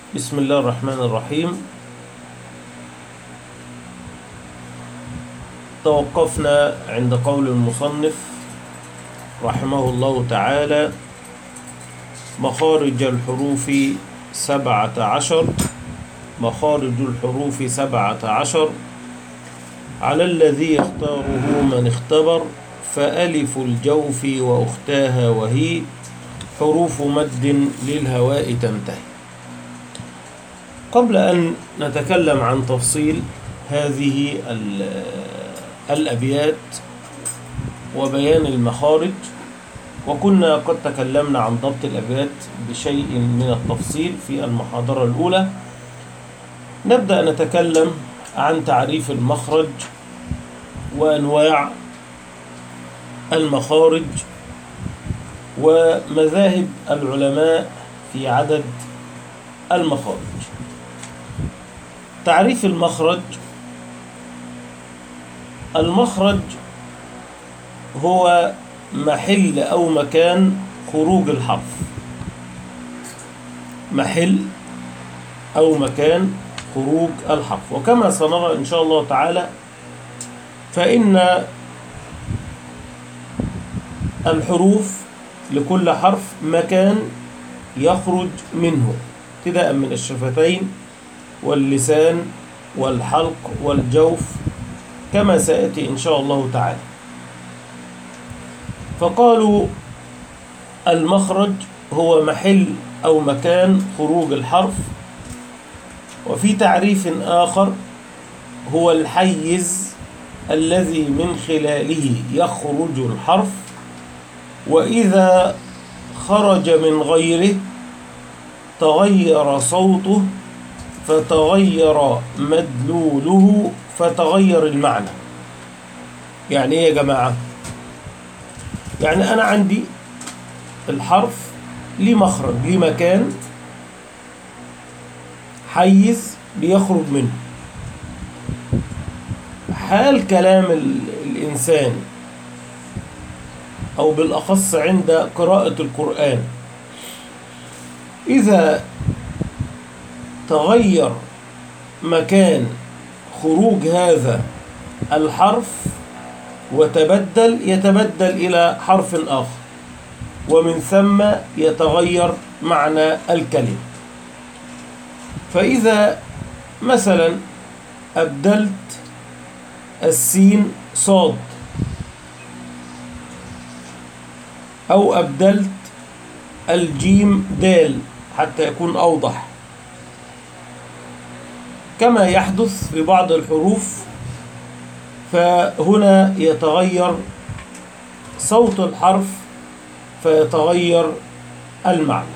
بسم الله الرحمن الرحيم توقفنا عند قول المصنف رحمه الله تعالى مخارج الحروف سبعة عشر مخارج الحروف سبعة عشر على الذي يختاره من اختبر فألف الجوف وأختاها وهي حروف مد للهواء تنتهي قبل أن نتكلم عن تفصيل هذه الأبيات وبيان المخارج وكنا قد تكلمنا عن ضبط الأبيات بشيء من التفصيل في المحاضرة الأولى نبدأ نتكلم عن تعريف المخرج وأنواع المخارج ومذاهب العلماء في عدد المخارج تعريف المخرج المخرج هو محل أو مكان خروج الحرف محل أو مكان خروج الحرف وكما سنرى إن شاء الله تعالى فإن الحروف لكل حرف مكان يخرج منه ابتداء من الشفتين واللسان والحلق والجوف كما سيأتي إن شاء الله تعالى فقالوا المخرج هو محل أو مكان خروج الحرف وفي تعريف آخر هو الحيز الذي من خلاله يخرج الحرف وإذا خرج من غيره تغير صوته فتغير مدلوله فتغير المعنى يعني ايه يا جماعة يعني أنا عندي الحرف ليه مخرج ليه مكان حيز بيخرج منه حال كلام الإنسان أو بالأخص عند قراءة القرآن إذا تغير مكان خروج هذا الحرف وتبدل يتبدل إلى حرف آخر ومن ثم يتغير معنى الكلمة فإذا مثلا أبدلت السين صاد أو أبدلت الجيم دال حتى يكون أوضح كما يحدث في بعض الحروف فهنا يتغير صوت الحرف فيتغير المعنى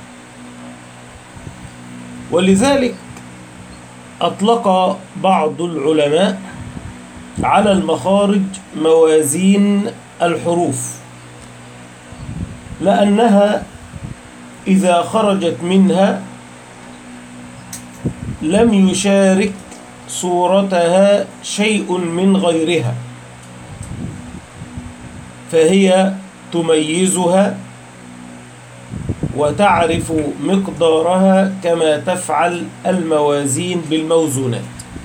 ولذلك أطلق بعض العلماء على المخارج موازين الحروف لأنها إذا خرجت منها لم يشارك صورتها شيء من غيرها فهي تميزها وتعرف مقدارها كما تفعل الموازين بالموزونات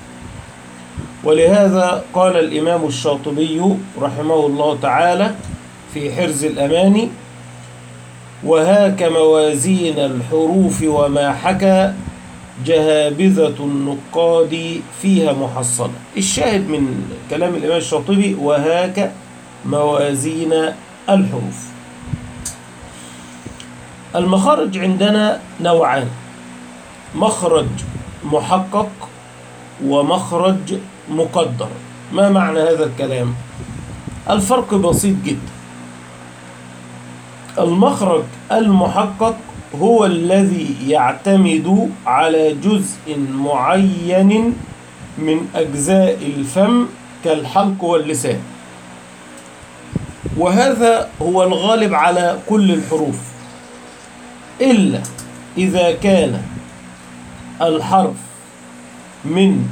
ولهذا قال الإمام الشاطبي رحمه الله تعالى في حرز الأماني وهاك موازين الحروف وما حكى جهابذة النقاد فيها محصنة الشاهد من كلام الإمام الشاطبي وهاك موازين الحروف المخارج عندنا نوعان مخرج محقق ومخرج مقدر ما معنى هذا الكلام الفرق بسيط جدا المخرج المحقق هو الذي يعتمد على جزء معين من أجزاء الفم كالحلق واللسان وهذا هو الغالب على كل الحروف إلا إذا كان الحرف من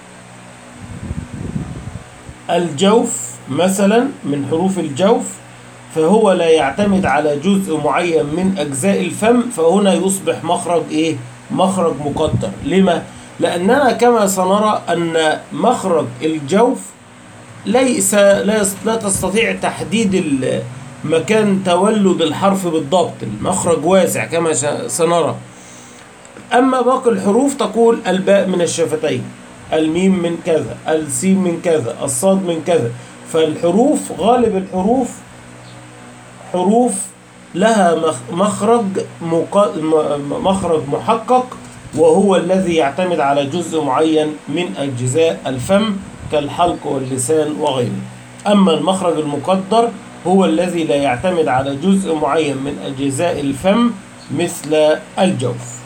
الجوف مثلا من حروف الجوف فهو لا يعتمد على جزء معين من أجزاء الفم فهنا يصبح مخرج إيه مخرج مقدر لما؟ لأننا كما سنرى أن مخرج الجوف ليس لا, يس- لا تستطيع تحديد ال- مكان تولد الحرف بالضبط المخرج واسع كما ش- سنرى أما باقي الحروف تقول الباء من الشفتين الميم من كذا السين من كذا الصاد من كذا فالحروف غالب الحروف حروف لها مخ- مخرج مق- م- مخرج محقق وهو الذي يعتمد على جزء معين من أجزاء الفم كالحلق واللسان وغيره أما المخرج المقدر هو الذي لا يعتمد على جزء معين من أجزاء الفم مثل الجوف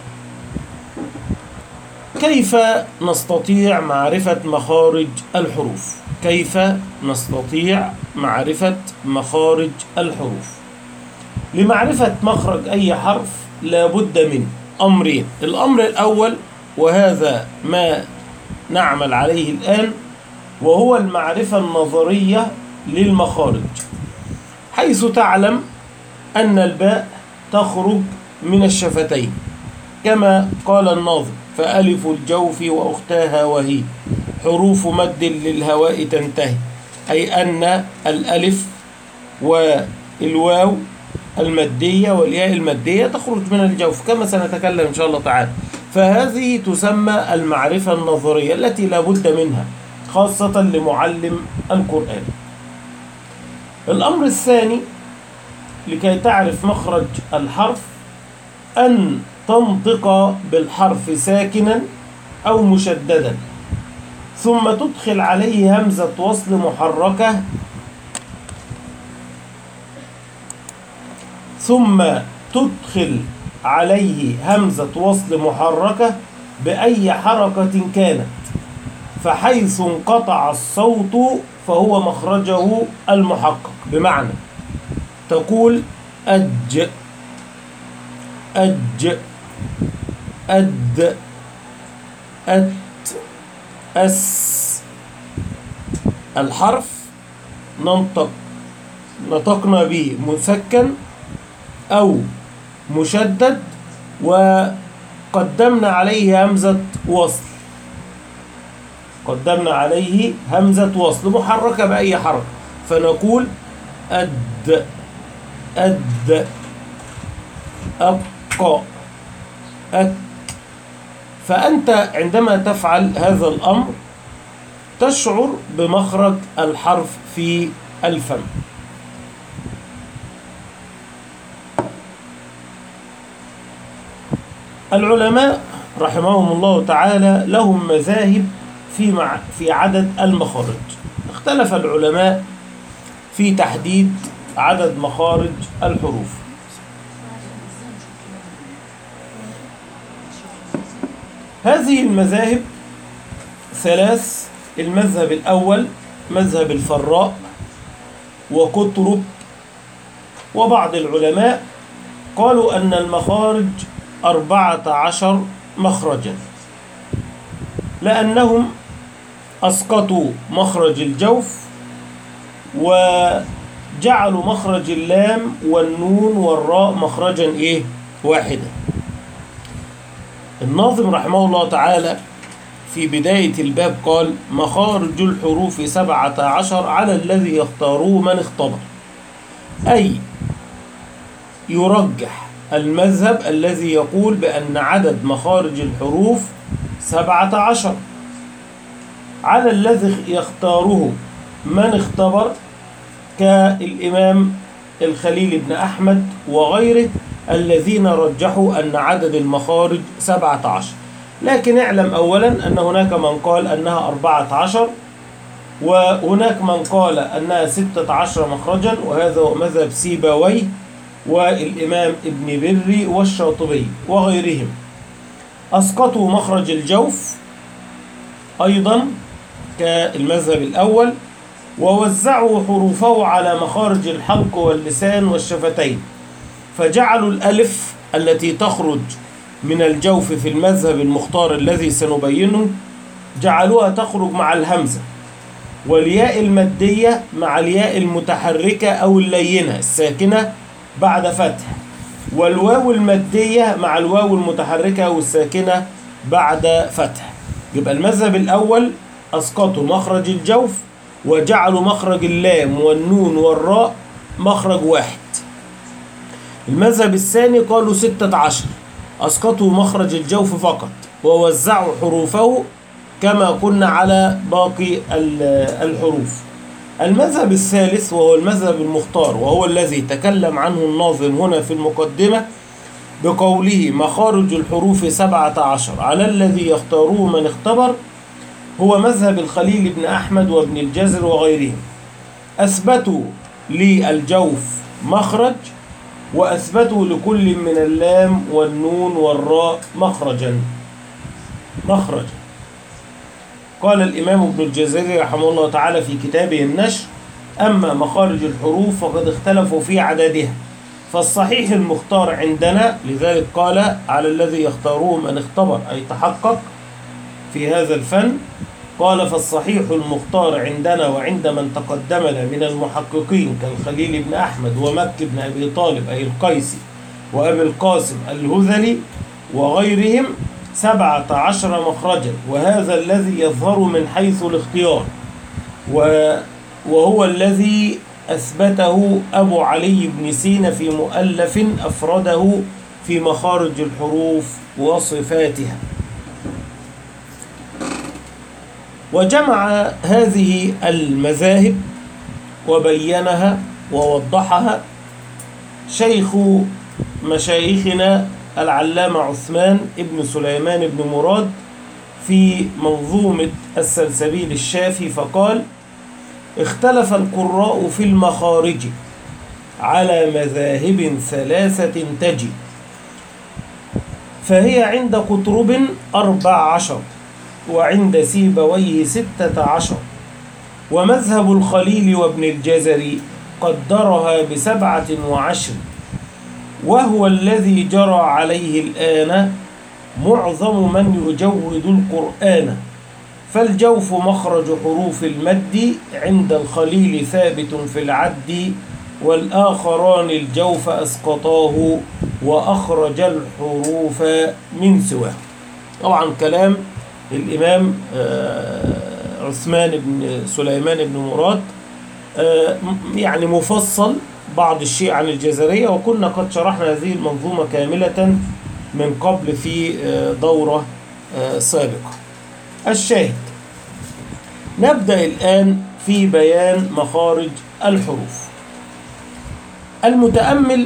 كيف نستطيع معرفة مخارج الحروف كيف نستطيع معرفة مخارج الحروف لمعرفة مخرج أي حرف لابد من أمرين الأمر الأول وهذا ما نعمل عليه الآن وهو المعرفة النظرية للمخارج حيث تعلم أن الباء تخرج من الشفتين كما قال الناظم فألف الجوف وأختاها وهي حروف مد للهواء تنتهي أي أن الألف والواو المادية والياء المادية تخرج من الجوف كما سنتكلم إن شاء الله تعالى فهذه تسمى المعرفة النظرية التي لا بد منها خاصة لمعلم القرآن الأمر الثاني لكي تعرف مخرج الحرف أن تنطق بالحرف ساكنا أو مشددا ثم تدخل عليه همزة وصل محركة ثم تدخل عليه همزة وصل محركة بأي حركة كانت فحيث انقطع الصوت فهو مخرجه المحقق بمعنى تقول أج أج أد أت أس الحرف ننطق نطقنا به مسكن أو مشدد وقدمنا عليه همزة وصل قدمنا عليه همزة وصل محركة بأي حركة فنقول أد أد أبقى أك فأنت عندما تفعل هذا الأمر تشعر بمخرج الحرف في الفم العلماء رحمهم الله تعالى لهم مذاهب في مع في عدد المخارج اختلف العلماء في تحديد عدد مخارج الحروف هذه المذاهب ثلاث المذهب الأول مذهب الفراء وقطرب وبعض العلماء قالوا أن المخارج أربعة عشر مخرجا لأنهم أسقطوا مخرج الجوف وجعلوا مخرج اللام والنون والراء مخرجا إيه واحدا الناظم رحمه الله تعالى في بداية الباب قال مخارج الحروف سبعة عشر على الذي يختاروه من اختبر أي يرجح المذهب الذي يقول بأن عدد مخارج الحروف سبعة عشر على الذي يختاره من اختبر كالإمام الخليل بن أحمد وغيره الذين رجحوا أن عدد المخارج سبعة عشر لكن اعلم أولا أن هناك من قال أنها أربعة عشر وهناك من قال أنها ستة عشر مخرجا وهذا هو مذهب سيبويه والإمام ابن بري والشاطبي وغيرهم أسقطوا مخرج الجوف أيضا كالمذهب الأول ووزعوا حروفه على مخارج الحلق واللسان والشفتين فجعلوا الألف التي تخرج من الجوف في المذهب المختار الذي سنبينه جعلوها تخرج مع الهمزة والياء المادية مع الياء المتحركة أو اللينة الساكنة بعد فتح والواو المادية مع الواو المتحركة والساكنة بعد فتح يبقى المذهب الأول أسقطوا مخرج الجوف وجعلوا مخرج اللام والنون والراء مخرج واحد المذهب الثاني قالوا ستة عشر أسقطوا مخرج الجوف فقط ووزعوا حروفه كما قلنا على باقي الحروف المذهب الثالث وهو المذهب المختار وهو الذي تكلم عنه الناظم هنا في المقدمة بقوله مخارج الحروف سبعة عشر على الذي يختاروه من اختبر هو مذهب الخليل بن أحمد وابن الجزر وغيرهم أثبتوا للجوف مخرج وأثبتوا لكل من اللام والنون والراء مخرجا مخرجا قال الإمام ابن الجزري رحمه الله تعالى في كتابه النشر أما مخارج الحروف فقد اختلفوا في عددها فالصحيح المختار عندنا لذلك قال على الذي يختاروه من اختبر أي تحقق في هذا الفن قال فالصحيح المختار عندنا وعند من تقدمنا من المحققين كالخليل بن أحمد ومك بن أبي طالب أي القيسي وأبي القاسم الهذلي وغيرهم سبعة عشر مخرجا وهذا الذي يظهر من حيث الاختيار وهو الذي أثبته أبو علي بن سينا في مؤلف أفرده في مخارج الحروف وصفاتها وجمع هذه المذاهب وبينها ووضحها شيخ مشايخنا العلامة عثمان ابن سليمان بن مراد في منظومة السلسبيل الشافي فقال اختلف القراء في المخارج على مذاهب ثلاثة تجي فهي عند قطرب أربع عشر وعند سيبويه ستة عشر ومذهب الخليل وابن الجزري قدرها بسبعة وعشر وهو الذي جرى عليه الآن معظم من يجود القرآن فالجوف مخرج حروف المد عند الخليل ثابت في العد والآخران الجوف أسقطاه وأخرج الحروف من سواه طبعا كلام الإمام عثمان بن سليمان بن مراد يعني مفصل بعض الشيء عن الجزرية وكنا قد شرحنا هذه المنظومة كاملة من قبل في دورة سابقة الشاهد نبدأ الآن في بيان مخارج الحروف المتأمل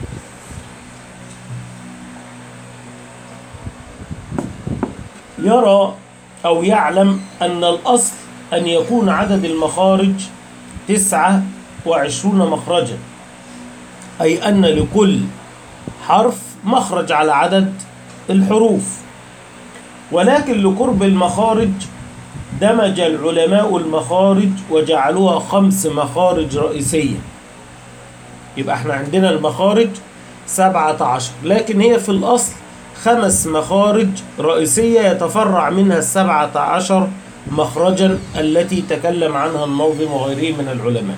يرى أو يعلم أن الأصل أن يكون عدد المخارج تسعة وعشرون مخرجا أي أن لكل حرف مخرج على عدد الحروف ولكن لقرب المخارج دمج العلماء المخارج وجعلوها خمس مخارج رئيسية يبقى احنا عندنا المخارج سبعة عشر لكن هي في الأصل خمس مخارج رئيسية يتفرع منها السبعة عشر مخرجا التي تكلم عنها الناظم وغيره من العلماء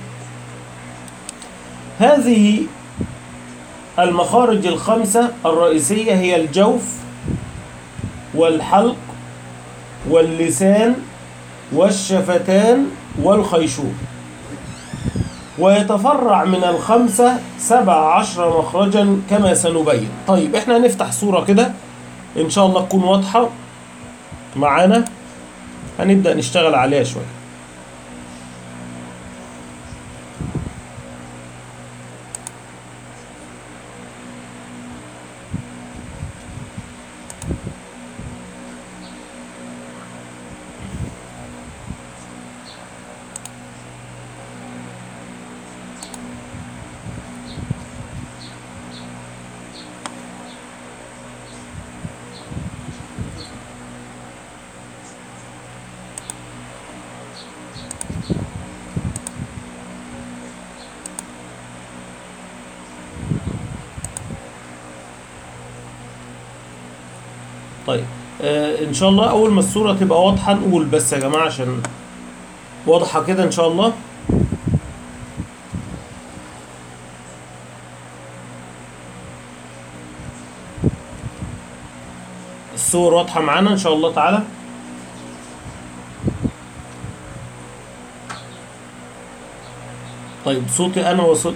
هذه المخارج الخمسة الرئيسية هي الجوف والحلق واللسان والشفتان والخيشوم ويتفرع من الخمسة سبع عشر مخرجا كما سنبين طيب احنا هنفتح صورة كده ان شاء الله تكون واضحة معانا هنبدأ نشتغل عليها شوية طيب آه ان شاء الله اول ما الصوره تبقى واضحه نقول بس يا جماعه عشان واضحه كده ان شاء الله الصور واضحة معانا إن شاء الله تعالى طيب صوتي أنا وصوت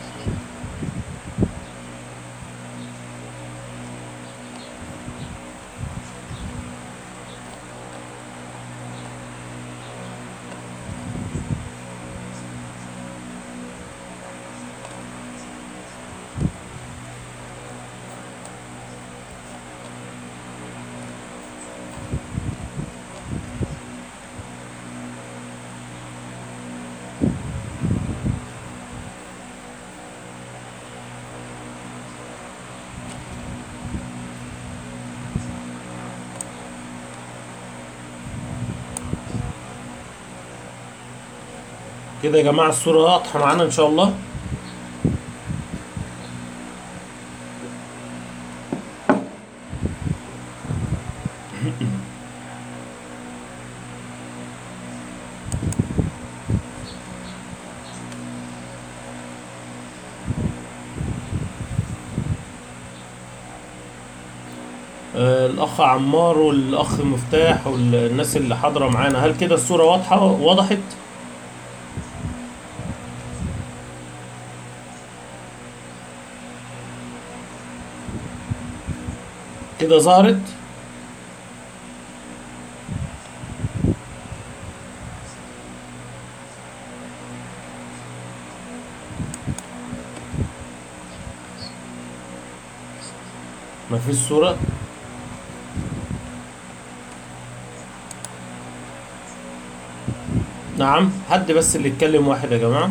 كده يا جماعة الصورة واضحة معانا إن شاء الله آه، الأخ عمار والأخ مفتاح والناس اللي حاضرة معانا هل كده الصورة واضحة وضحت؟ كده ظهرت ما فيش صورة نعم حد بس اللي يتكلم واحد يا جماعة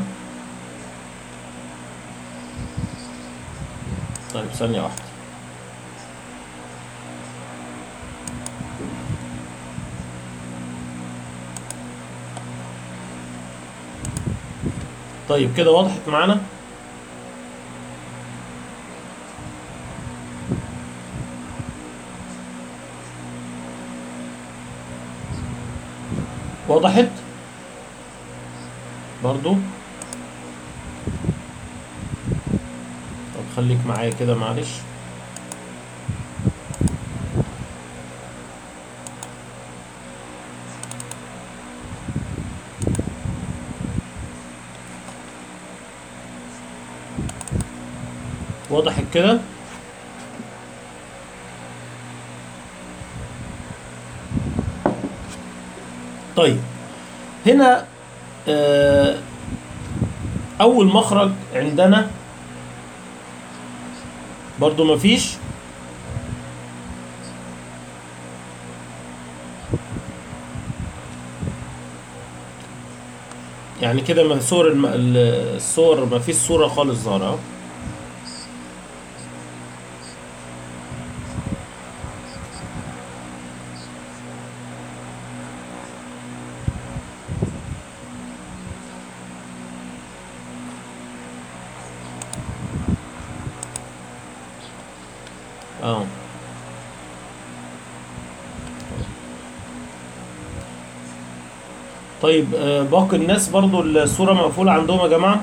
طيب ثانية واحدة طيب كده وضحت معانا وضحت برضو طب خليك معايا كده معلش وضحت كده طيب هنا آه، اول مخرج عندنا برضو مفيش يعني كده ما صور الم... ال- الصور ما فيش صورة خالص ظاهرة اه طيب آه، باقي الناس برضو الصورة مقفولة عندهم يا جماعة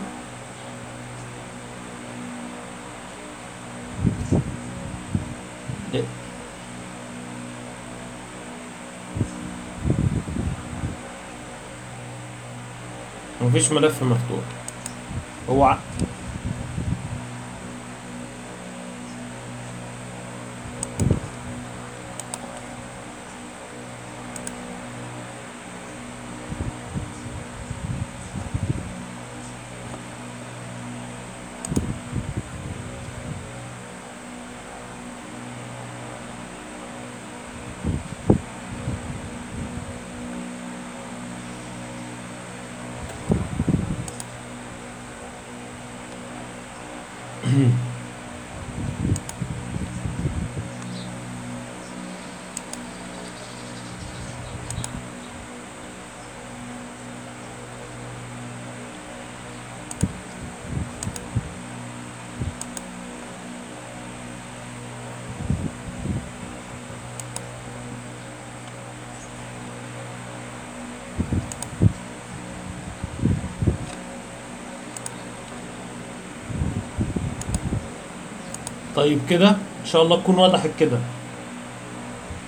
ده- مفيش ملف مفتوح هو ع- طيب كده ان شاء الله تكون وضحت كده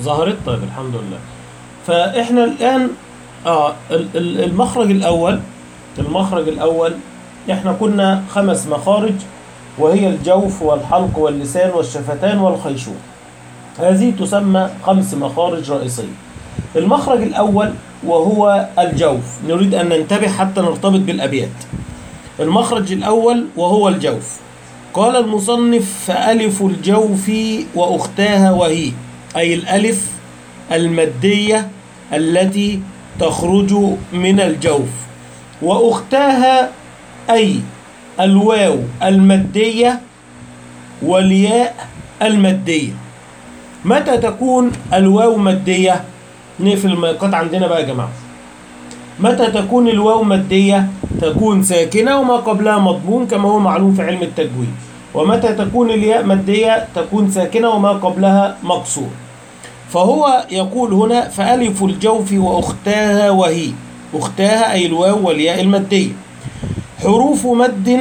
ظهرت طيب الحمد لله فاحنا الان اه ال- ال- المخرج الاول المخرج الاول احنا كنا خمس مخارج وهي الجوف والحلق واللسان والشفتان والخيشوم هذه تسمى خمس مخارج رئيسية المخرج الأول وهو الجوف نريد أن ننتبه حتى نرتبط بالأبيات المخرج الأول وهو الجوف قال المصنف فألف الجوف وأختاها وهي أي الألف المادية التي تخرج من الجوف وأختاها أي الواو المادية والياء المادية متى تكون الواو مادية نقفل المايقات عندنا بقى يا جماعة متى تكون الواو مادية تكون ساكنة وما قبلها مضمون كما هو معلوم في علم التجويد ومتى تكون الياء مادية تكون ساكنة وما قبلها مكسور فهو يقول هنا فألف الجوف وأختاها وهي أختاها أي الواو والياء المادية حروف مد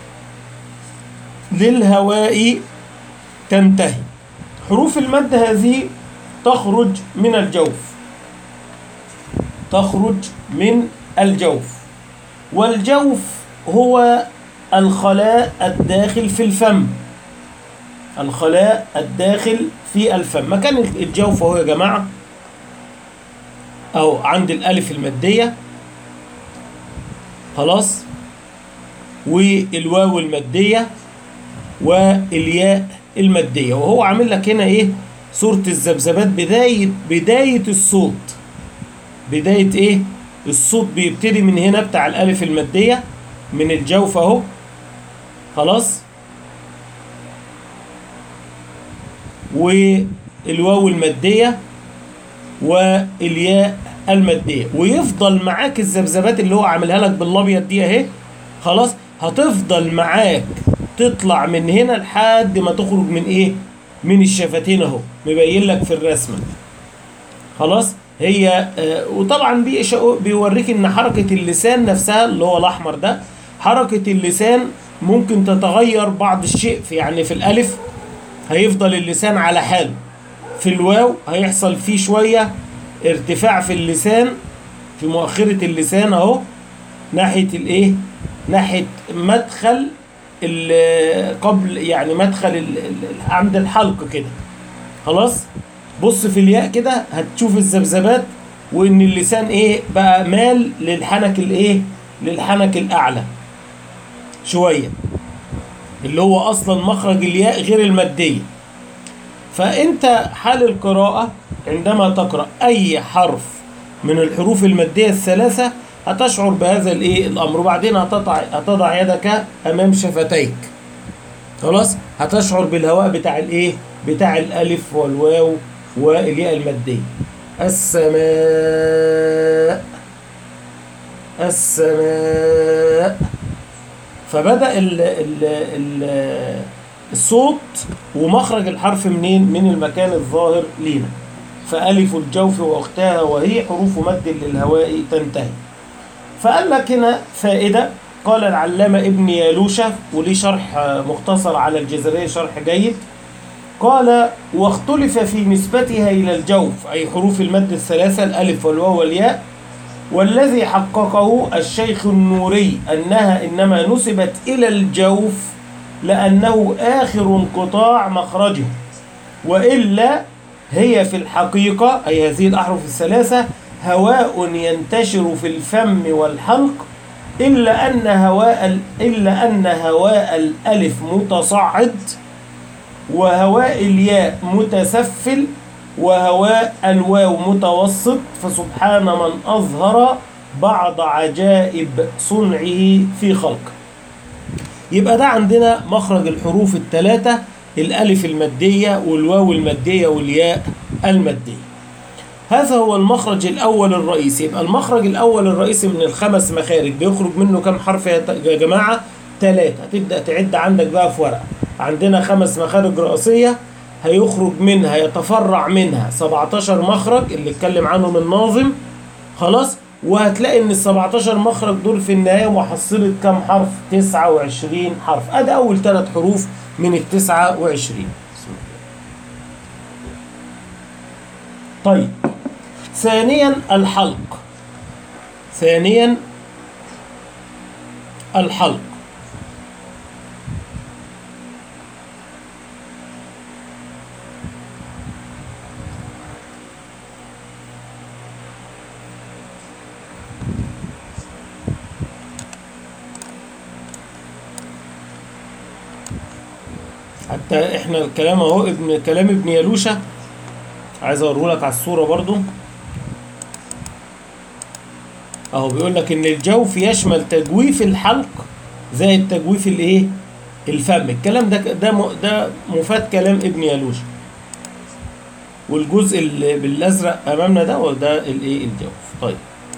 للهواء تنتهي حروف المد هذه تخرج من الجوف تخرج من الجوف والجوف هو الخلاء الداخل في الفم الخلاء الداخل في الفم مكان الجوف اهو يا جماعة أو عند الألف المادية خلاص والواو المادية والياء المادية وهو عامل لك هنا ايه صورة الذبذبات بداية بداية الصوت بداية ايه الصوت بيبتدي من هنا بتاع الألف المادية من الجوف اهو خلاص والواو المادية والياء المادية ويفضل معاك الذبذبات اللي هو عاملها لك بالابيض دي اهي خلاص هتفضل معاك تطلع من هنا لحد ما تخرج من ايه من الشفتين اهو مبين لك في الرسمه خلاص هي آه وطبعا بيش- بيوريك ان حركه اللسان نفسها اللي هو الاحمر ده حركه اللسان ممكن تتغير بعض الشيء في يعني في الالف هيفضل اللسان على حاله في الواو هيحصل فيه شويه ارتفاع في اللسان في مؤخره اللسان اهو ناحيه الايه ناحيه مدخل ال- قبل يعني مدخل ال- ال- عند الحلق كده خلاص بص في الياء كده هتشوف الذبذبات وان اللسان ايه بقى مال للحنك الايه للحنك الاعلى شويه اللي هو اصلا مخرج الياء غير الماديه فانت حال القراءه عندما تقرا اي حرف من الحروف الماديه الثلاثه هتشعر بهذا الايه الامر وبعدين هتضع هتضع يدك امام شفتيك خلاص هتشعر بالهواء بتاع الايه بتاع الالف والواو والياء الماديه السماء السماء فبدا ال ال ال الصوت ومخرج الحرف منين من المكان الظاهر لينا فألف الجوف وأختها وهي حروف مد للهواء تنتهي فقال لك هنا فائدة قال العلامة ابن يالوشة وليه شرح آه، مختصر على الجزرية شرح جيد قال واختلف في نسبتها إلى الجوف أي حروف المد الثلاثة الألف والواو والياء والذي حققه الشيخ النوري أنها إنما نسبت إلى الجوف لأنه آخر انقطاع مخرجه وإلا هي في الحقيقة أي هذه الأحرف الثلاثة هواء ينتشر في الفم والحلق إلا أن هواء ال- إلا أن هواء الألف متصعد وهواء الياء متسفل وهواء الواو متوسط فسبحان من أظهر بعض عجائب صنعه في خلقه يبقى ده عندنا مخرج الحروف الثلاثة الألف المادية والواو المادية والياء المادية هذا هو المخرج الأول الرئيسي يبقى المخرج الأول الرئيسي من الخمس مخارج بيخرج منه كم حرف يا ت- يا جماعة؟ ثلاثة تبدأ تعد عندك بقى في ورقة عندنا خمس مخارج رئيسية هيخرج منها يتفرع منها 17 مخرج اللي اتكلم عنهم الناظم خلاص وهتلاقي ان ال 17 مخرج دول في النهايه محصله كام حرف 29 حرف ادي اول ثلاث حروف من ال 29 طيب ثانيا الحلق ثانيا الحلق حتى احنا الكلام اهو ابن كلام ابن يلوشة عايز اوريه لك على الصورة برضو اهو بيقول لك ان الجوف يشمل تجويف الحلق زائد تجويف الايه الفم الكلام ده ده م- ده مفاد كلام ابن يلوشة والجزء اللي بالازرق امامنا ده هو ده الايه الجوف طيب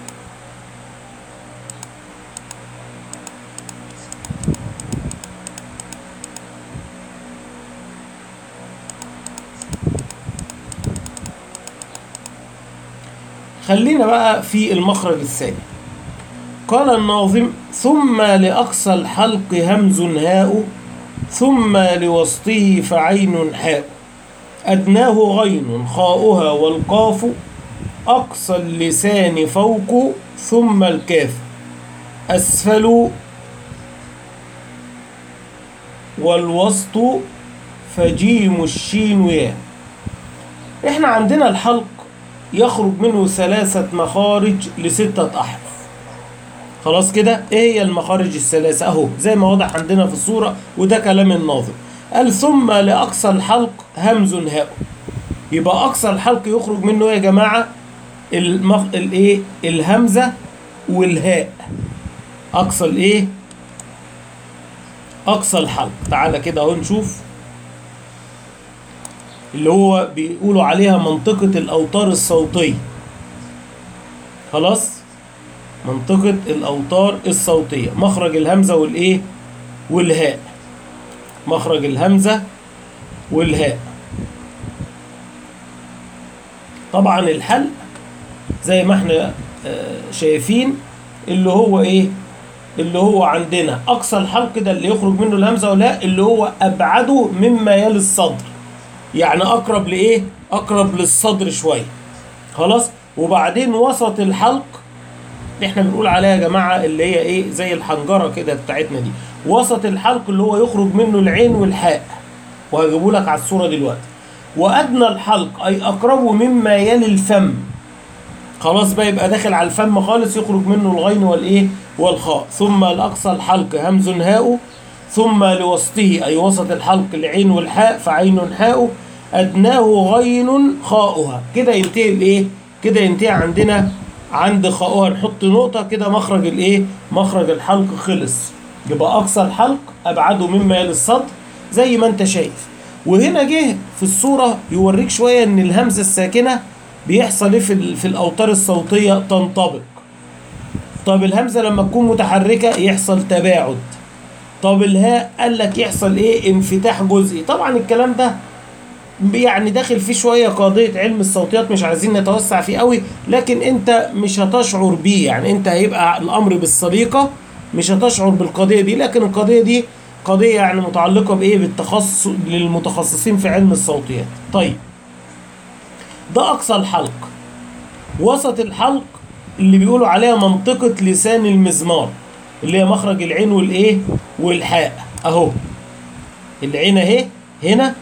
خلينا بقى في المخرج الثاني قال الناظم ثم لأقصى الحلق همز هاء ثم لوسطه فعين حاء أدناه غين خاؤها والقاف أقصى اللسان فوق ثم الكاف أسفل والوسط فجيم الشين ياء احنا عندنا الحلق يخرج منه ثلاثة مخارج لستة أحرف خلاص كده ايه هي المخارج الثلاثة اهو زي ما واضح عندنا في الصورة وده كلام الناظم قال ثم لأقصى الحلق همز هاء يبقى أقصى الحلق يخرج منه إيه يا جماعة المخ... الايه الهمزة والهاء أقصى الايه أقصى الحلق تعالى كده اهو نشوف اللي هو بيقولوا عليها منطقة الأوتار الصوتية خلاص منطقة الأوتار الصوتية مخرج الهمزة والإيه والهاء مخرج الهمزة والهاء طبعا الحلق زي ما احنا آه، شايفين اللي هو ايه اللي هو عندنا اقصى الحلق ده اللي يخرج منه الهمزه والهاء اللي هو ابعده مما يلي الصدر يعني اقرب لايه اقرب للصدر شويه خلاص وبعدين وسط الحلق اللي احنا بنقول عليها يا جماعه اللي هي ايه زي الحنجره كده بتاعتنا دي وسط الحلق اللي هو يخرج منه العين والحاء وهجيبه لك على الصوره دلوقتي وادنى الحلق اي اقربه مما يلي الفم خلاص بقى يبقى داخل على الفم خالص يخرج منه الغين والايه والخاء ثم لاقصى الحلق همز هاء ثم لوسطه اي وسط الحلق العين والحاء فعين حاء ادناه غين خاؤها كده ينتهي الايه كده ينتهي عندنا عند خاؤها نحط نقطه كده مخرج الايه مخرج الحلق خلص يبقى اقصى الحلق ابعده مما يلي الصدر زي ما انت شايف وهنا جه في الصوره يوريك شويه ان الهمزه الساكنه بيحصل ايه في, ال- في الاوتار الصوتيه تنطبق طب الهمزه لما تكون متحركه يحصل تباعد طب الهاء قال لك يحصل ايه انفتاح جزئي طبعا الكلام ده يعني داخل فيه شويه قضيه علم الصوتيات مش عايزين نتوسع فيه قوي لكن انت مش هتشعر بيه يعني انت هيبقى الامر بالسليقه مش هتشعر بالقضيه دي لكن القضيه دي قضيه يعني متعلقه بايه بالتخصص للمتخصصين في علم الصوتيات طيب ده اقصى الحلق وسط الحلق اللي بيقولوا عليها منطقه لسان المزمار اللي هي مخرج العين والايه والحاء اهو العين اهي هنا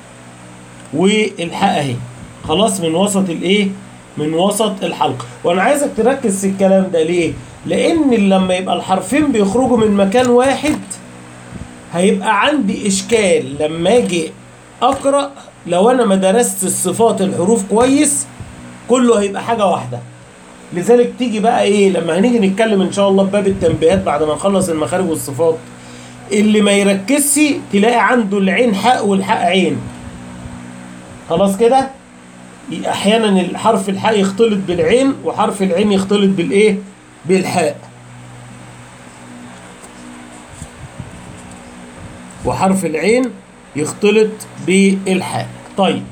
والحاء اهي خلاص من وسط الايه من وسط الحلقه وانا عايزك تركز في الكلام ده ليه لان لما يبقى الحرفين بيخرجوا من مكان واحد هيبقى عندي اشكال لما اجي اقرا لو انا ما درست الصفات الحروف كويس كله هيبقى حاجه واحده لذلك تيجي بقى ايه لما هنيجي نتكلم ان شاء الله بباب التنبيهات بعد ما نخلص المخارج والصفات اللي ما يركزش تلاقي عنده العين حاء والحاء عين خلاص كده احيانا الحرف الحاء يختلط بالعين وحرف العين يختلط بالايه بالحاء وحرف العين يختلط بالحاء طيب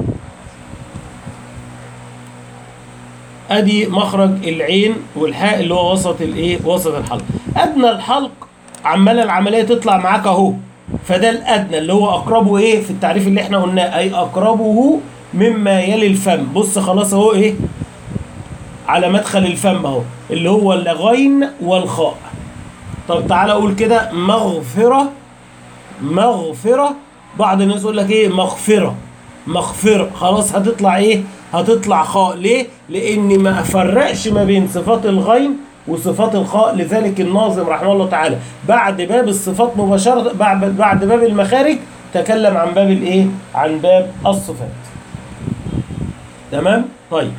ادي مخرج العين والحاء اللي هو وسط الايه وسط الحلق ادنى الحلق عماله العمليه تطلع معاك اهو فده الادنى اللي هو اقربه ايه في التعريف اللي احنا قلناه اي اقربه مما يلي الفم بص خلاص اهو ايه على مدخل الفم اهو اللي هو الغين والخاء طب تعالى اقول كده مغفرة مغفرة بعض الناس يقول لك ايه مغفرة مغفرة خلاص هتطلع ايه هتطلع خاء ليه لاني ما افرقش ما بين صفات الغين وصفات الخاء لذلك الناظم رحمه الله تعالى بعد باب الصفات مباشرة بعد بعد باب المخارج تكلم عن باب الايه عن باب الصفات تمام طيب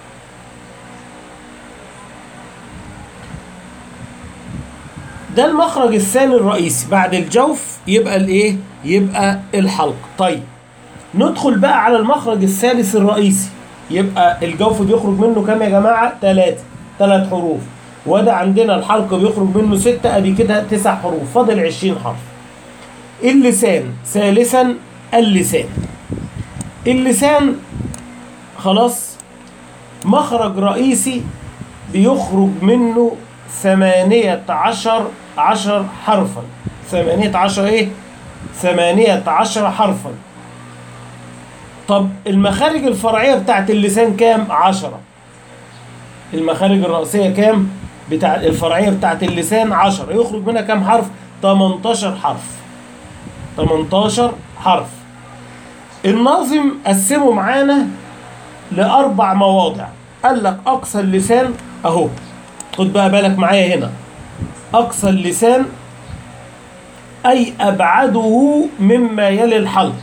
ده المخرج الثاني الرئيسي بعد الجوف يبقى الايه يبقى الحلق طيب ندخل بقى على المخرج الثالث الرئيسي يبقى الجوف بيخرج منه كام يا جماعه ثلاثة ثلاث حروف وده عندنا الحلق بيخرج منه ستة ادي كده تسع حروف فاضل 20 حرف اللسان ثالثا اللسان اللسان خلاص مخرج رئيسي بيخرج منه ثمانية عشر عشر حرفا ثمانية عشر ايه ثمانية عشر حرفا طب المخارج الفرعية بتاعت اللسان كام عشرة المخارج الرئيسية كام بتاع الفرعية بتاعت اللسان عشرة يخرج منها كام حرف 18 حرف 18 حرف الناظم قسمه معانا لأربع مواضع قال لك أقصى اللسان أهو خد بقى بالك معايا هنا أقصى اللسان أي أبعده مما يلي الحلق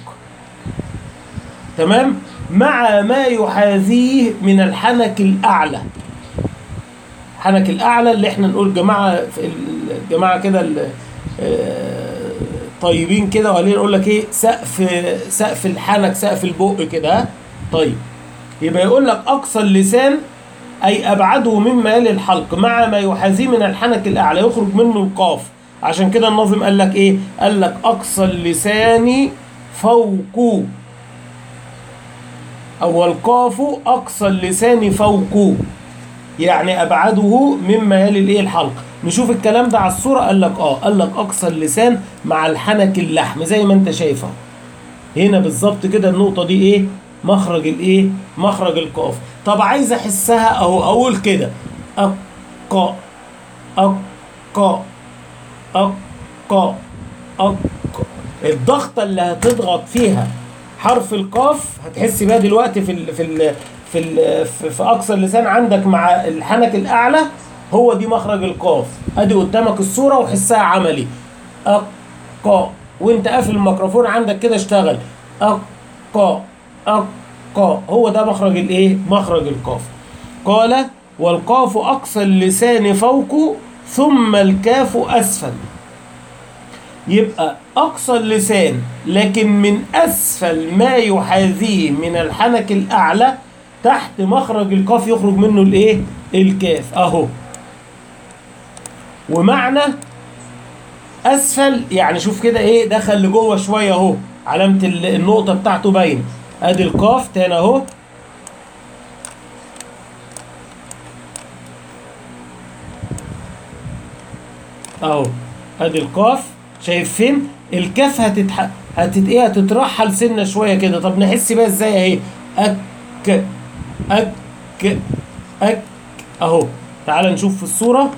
تمام مع ما يحاذيه من الحنك الأعلى الحنك الأعلى اللي احنا نقول جماعة الجماعة كده طيبين كده وقالين نقول لك ايه سقف سقف الحنك سقف البق كده طيب يبقى يقول لك أقصى اللسان أي أبعده مما يلي الحلق مع ما يحاذيه من الحنك الأعلى يخرج منه القاف عشان كده الناظم قال لك إيه؟ قال لك أقصى اللسان فوق أو القاف أقصى اللسان فوق يعني أبعده مما يلي الإيه الحلق نشوف الكلام ده على الصورة قال لك آه قال لك أقصى اللسان مع الحنك اللحم زي ما أنت شايفه هنا بالظبط كده النقطة دي إيه؟ مخرج الإيه؟ مخرج القاف طب عايز احسها اهو اقول كده أق أق أق أق الضغطة اللي هتضغط فيها حرف القاف هتحس بيها دلوقتي في ال في ال في ال في, في اقصى اللسان عندك مع الحنك الاعلى هو دي مخرج القاف ادي قدامك الصورة وحسها عملي أق وانت قافل الميكروفون عندك كده اشتغل أق أق قا هو ده مخرج الايه مخرج القاف قال والقاف اقصى اللسان فوق ثم الكاف اسفل يبقى اقصى اللسان لكن من اسفل ما يحاذيه من الحنك الاعلى تحت مخرج القاف يخرج منه الايه الكاف اهو ومعنى اسفل يعني شوف كده ايه دخل لجوه شويه اهو علامه النقطه بتاعته باينه ادي القاف تاني اهو اهو ادي القاف شايف فين الكاف هتتح... هتت ايه هتترحل سنه شويه كده طب نحس بيها ازاي اهي اك اك اك اهو تعال نشوف في الصوره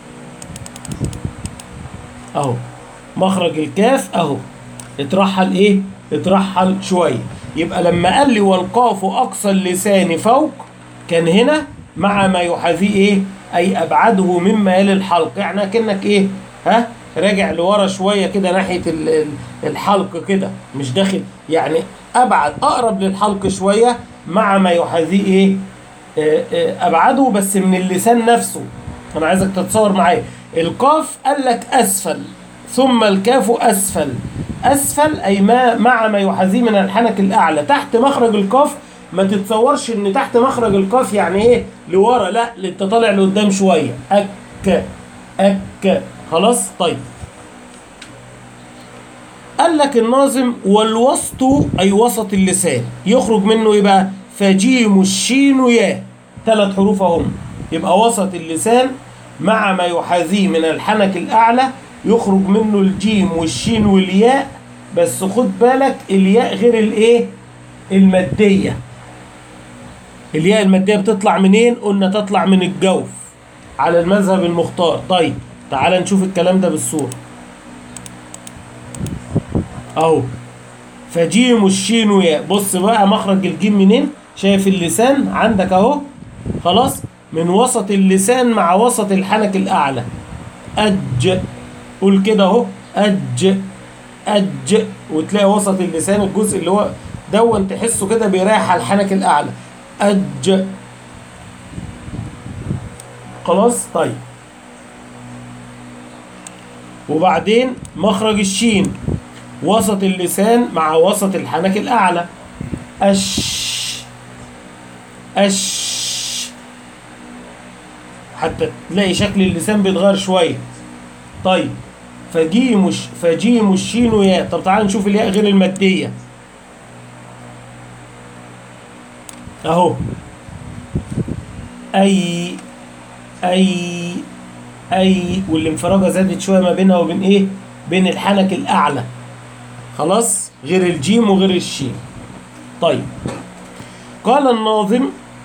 اهو مخرج الكاف اهو اترحل ايه اترحل شويه يبقى لما قال لي والقاف اقصى اللسان فوق كان هنا مع ما يحاذيه ايه اي ابعده مما يلي الحلق يعني كانك ايه ها راجع لورا شويه كده ناحيه الحلق كده مش داخل يعني ابعد اقرب للحلق شويه مع ما يحاذيه ايه آه آه ابعده بس من اللسان نفسه انا عايزك تتصور معايا القاف قال لك اسفل ثم الكاف اسفل اسفل اي ما مع ما يحاذيه من الحنك الاعلى تحت مخرج القاف ما تتصورش ان تحت مخرج القاف يعني ايه لورا لا انت طالع لقدام شويه اك اك خلاص طيب قال لك الناظم والوسط اي وسط اللسان يخرج منه ايه بقى فجيم الشين يا ثلاث حروف اهم يبقى وسط اللسان مع ما يحاذيه من الحنك الاعلى يخرج منه الجيم والشين والياء بس خد بالك الياء غير الايه المادية الياء المادية بتطلع منين قلنا تطلع من الجوف على المذهب المختار طيب تعال نشوف الكلام ده بالصورة اهو فجيم الشين وياء بص بقى مخرج الجيم منين شايف اللسان عندك اهو خلاص من وسط اللسان مع وسط الحنك الاعلى اج قول كده اهو اج اج وتلاقي وسط اللسان الجزء اللي هو دون تحسه كده بيريح على الحنك الاعلى اج خلاص طيب وبعدين مخرج الشين وسط اللسان مع وسط الحنك الأعلى أش أش حتى تلاقي شكل اللسان بيتغير شوية طيب فجيم الش- فجيم الشين وياء طب تعال نشوف الياء غير المادية أهو أي أي أي والانفراجة زادت شوية ما بينها وبين إيه؟ بين الحنك الأعلى خلاص غير الجيم وغير الشين طيب قال الناظم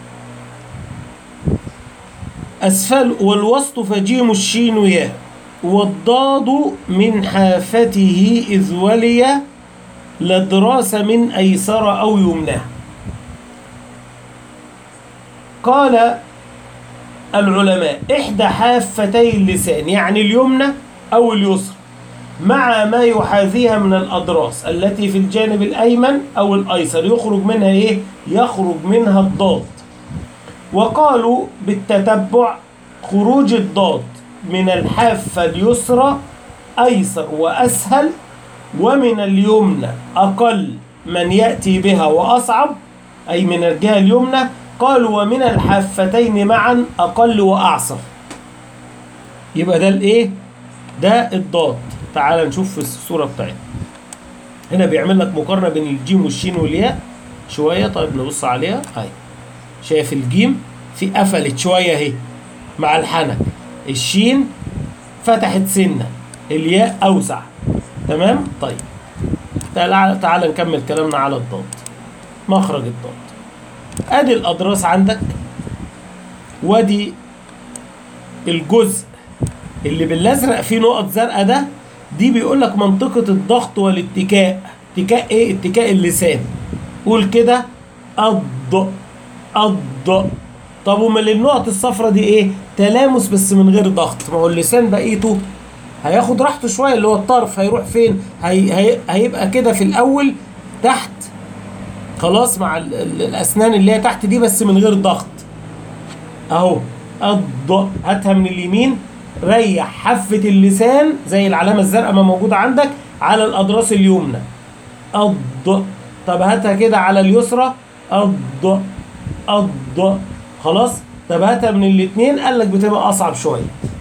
أسفل والوسط فجيم الشين ياء والضاد من حافته إذ ولي لدراس من أيسر أو يمناه قال العلماء إحدى حافتي اللسان يعني اليمنى أو اليسرى مع ما يحاذيها من الأضراس التي في الجانب الأيمن أو الأيسر يخرج منها إيه؟ يخرج منها الضاد وقالوا بالتتبع خروج الضاد من الحافة اليسرى أيسر وأسهل ومن اليمنى أقل من يأتي بها وأصعب أي من الجهة اليمنى قالوا ومن الحافتين معا أقل وأعصر يبقى ده الإيه؟ ده الضاد تعال نشوف في الصورة بتاعتنا هنا بيعمل لك مقارنة بين الجيم والشين والياء شوية طيب نبص عليها هاي شايف الجيم في قفلت شوية اهي مع الحنك الشين فتحت سنة الياء أوسع تمام طيب تعال تعال نكمل كلامنا على الضاد مخرج الضاد ادي الأضراس عندك وادي الجزء اللي بالازرق فيه نقط زرقاء ده دي بيقول لك منطقة الضغط والاتكاء اتكاء ايه اتكاء اللسان قول كده أض أض طب امال النقط الصفرة دي ايه تلامس بس من غير ضغط ما هو اللسان بقيته هياخد راحته شوية اللي هو الطرف هيروح فين هي هي هيبقى كده في الأول تحت خلاص مع ال- ال- الأسنان اللي هي تحت دي بس من غير ضغط اهو الض هاتها من اليمين ريح حافة اللسان زي العلامة الزرقاء ما موجودة عندك على الأضراس اليمنى الض طب هاتها كده على اليسرى الض الض خلاص طب هاتها من الاتنين قال لك بتبقى أصعب شوية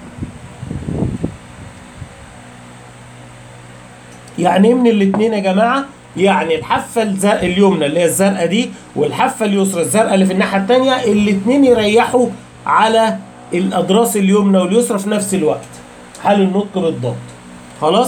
يعني ايه من الاتنين يا جماعة؟ يعني الحافة الزرق اليمنى اللي هي الزرقاء دي والحافة اليسرى الزرقاء اللي في الناحية التانية الاتنين يريحوا على الأضراس اليمنى واليسرى في نفس الوقت حال النطق بالضبط خلاص؟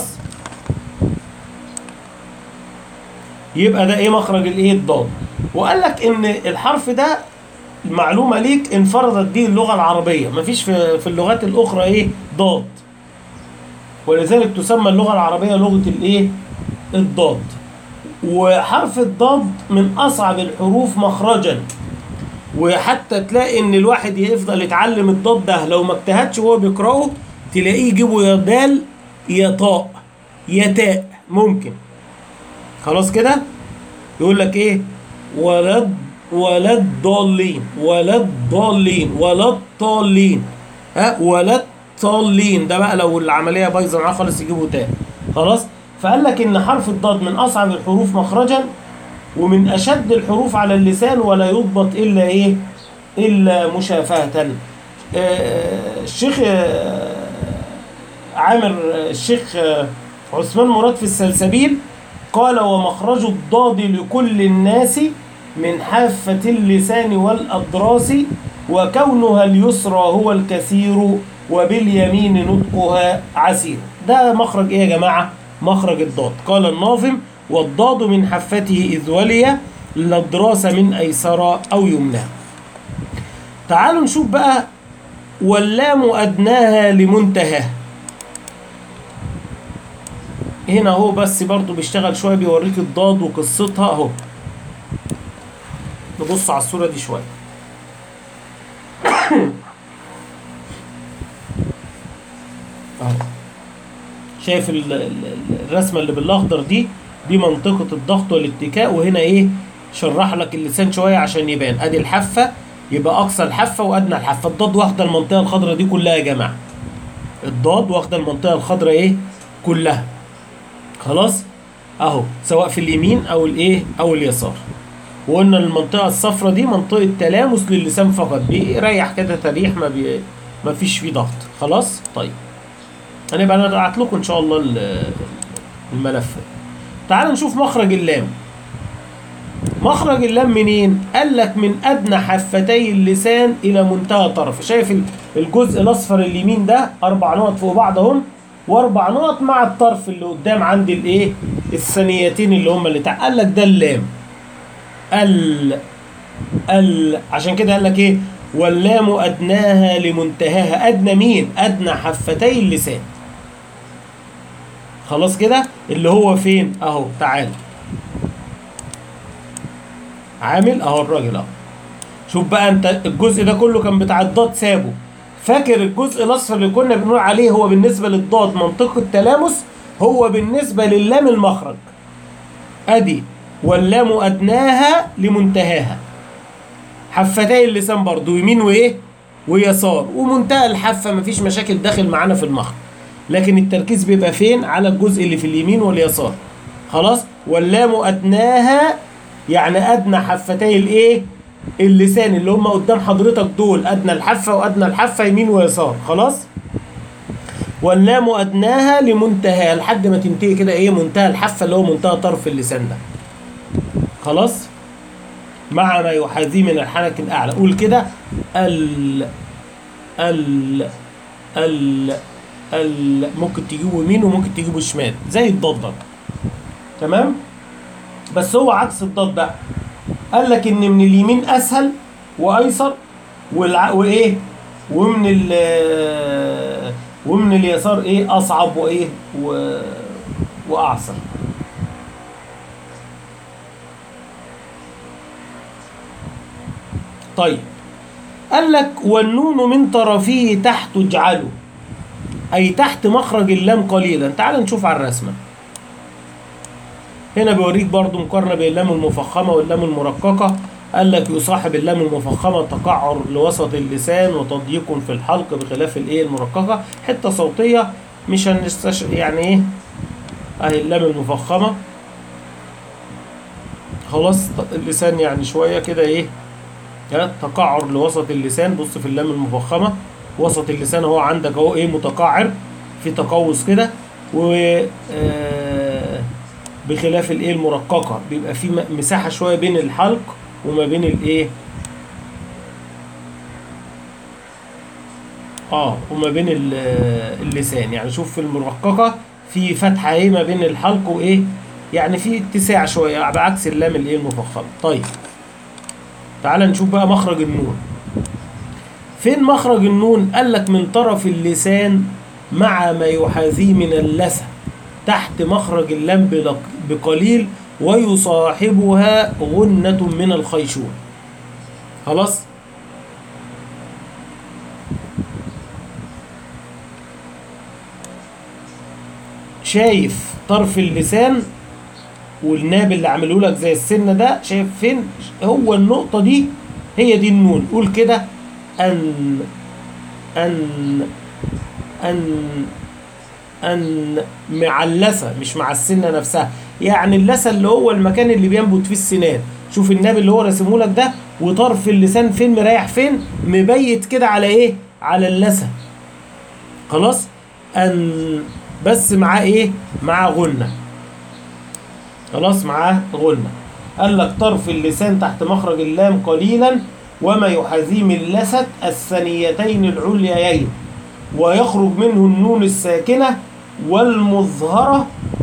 يبقى ده ايه مخرج الايه الضاد وقال لك ان الحرف ده معلومة ليك انفردت به اللغة العربية مفيش في, في اللغات الأخرى ايه ضاد ولذلك تسمى اللغة العربية لغة الايه الضاد وحرف الضاد من أصعب الحروف مخرجا وحتى تلاقي ان الواحد يفضل يتعلم الضاد ده لو ما اجتهدش وهو بيقراه تلاقيه يجيبه يا دال يا طاء يا تاء ممكن خلاص كده يقول لك ايه ولا ولا الضالين ولا الضالين ولا الضالين ها ولا الضالين ده بقى لو العمليه بايظه معاه خالص يجيبه تاني خلاص فقال لك ان حرف الضاد من اصعب الحروف مخرجا ومن اشد الحروف على اللسان ولا يضبط الا ايه الا مشافهه آه، الشيخ آه، عامر آه، الشيخ آه، عثمان مراد في السلسبيل قال ومخرج الضاد لكل الناس من حافة اللسان والأضراس وكونها اليسرى هو الكثير وباليمين نطقها عسير ده مخرج ايه يا جماعة مخرج الضاد قال الناظم والضاد من حفته إذ ولي للدراسة من أيسر أو يمنى تعالوا نشوف بقى واللام أدناها لمنتهاه هنا اهو بس برضو بيشتغل شوية بيوريك الضاد وقصتها اهو نبص على الصورة دي شوية اهو شايف ال- ال- ال- الرسمة اللي بالاخضر دي دي منطقة الضغط والاتكاء وهنا ايه شرح لك اللسان شوية عشان يبان ادي الحافة يبقى اقصى الحافة وادنى الحافة الضاد واخدة المنطقة الخضراء دي كلها يا جماعة الضاد واخدة المنطقة الخضراء ايه كلها خلاص اهو سواء في اليمين او الايه او اليسار وقلنا المنطقة الصفراء دي منطقة تلامس للسان فقط بيريح كده تريح ما بي ما فيش فيه ضغط خلاص طيب هنبقى نبعت لكم ان شاء الله ال- الملف تعال نشوف مخرج اللام مخرج اللام منين قال لك من ادنى حفتي اللسان الى منتهى طرف شايف ال- الجزء الاصفر اليمين ده اربع نقط فوق بعض اهم واربع نقط مع الطرف اللي قدام عند الايه الثانيتين اللي هم اللي تحت قال لك ده اللام ال ال عشان كده قال لك ايه واللام ادناها لمنتهاها ادنى مين ادنى حفتي اللسان خلاص كده اللي هو فين اهو تعال عامل اهو الراجل اهو شوف بقى انت الجزء ده كله كان بتاع الضاد سابه فاكر الجزء الاصفر اللي كنا بنقول عليه هو بالنسبه للضاد منطقه تلامس هو بالنسبه للام المخرج ادي واللام ادناها لمنتهاها حفتي اللسان برضو يمين وايه ويسار ومنتهى الحافه مفيش مشاكل داخل معانا في المخرج لكن التركيز بيبقى فين على الجزء اللي في اليمين واليسار خلاص واللام ادناها يعني ادنى حفتي الايه اللسان اللي هم قدام حضرتك دول ادنى الحافه وادنى الحافه يمين ويسار خلاص واللام ادناها لمنتهى لحد ما تنتهي كده ايه منتهى الحافه اللي هو منتهى طرف اللسان ده خلاص مع ما يحاذيه من الحنك الاعلى قول كده ال ال ال ال ممكن تجيبه يمين وممكن تجيبه شمال زي الضاد ده تمام بس هو عكس الضاد بقى قال لك ان من اليمين اسهل وايسر والع... وايه ومن ال ومن اليسار ايه اصعب وايه و... واعسر طيب قال لك والنون من طرفه تحت اجعله اي تحت مخرج اللام قليلا تعال نشوف على الرسمه هنا بيوريك برضو مقارنه بين اللام المفخمه واللام المرققه قال لك يصاحب اللام المفخمه تقعر لوسط اللسان وتضييق في الحلق بخلاف الايه المرققه حته صوتيه مش هنستش يعني ايه اهي اللام المفخمه خلاص اللسان يعني شويه كده ايه ها، تقعر لوسط اللسان بص في اللام المفخمه وسط اللسان اهو عندك اهو ايه متقعر في تقوس كده و آه، بخلاف الايه المرققه بيبقى في م- مساحه شويه بين الحلق وما بين الايه اه وما بين ال- اللسان يعني شوف في المرققه في فتحه ايه ما بين الحلق وايه يعني في اتساع شويه بعكس اللام الايه المفخمه طيب تعال نشوف بقى مخرج النون فين مخرج النون قال لك من طرف اللسان مع ما يحاذيه من اللثة تحت مخرج اللام بلق- بقليل ويصاحبها غنة من الخيشوم خلاص شايف طرف اللسان والناب اللي عامله لك زي السن ده شايف فين هو النقطة دي هي دي النون قول كده أن أن أن أن معلسة مش مع السنة نفسها يعني اللثة اللي هو المكان اللي بينبت فيه السنان شوف الناب اللي هو راسمه لك ده وطرف اللسان فين مريح فين مبيت كده على ايه على اللثة خلاص أن بس معاه ايه معاه غنة خلاص معاه غنة قال لك طرف اللسان تحت مخرج اللام قليلا وما يحاذيه من لثة الثنيتين العليين ويخرج منه النون الساكنة والمظهرة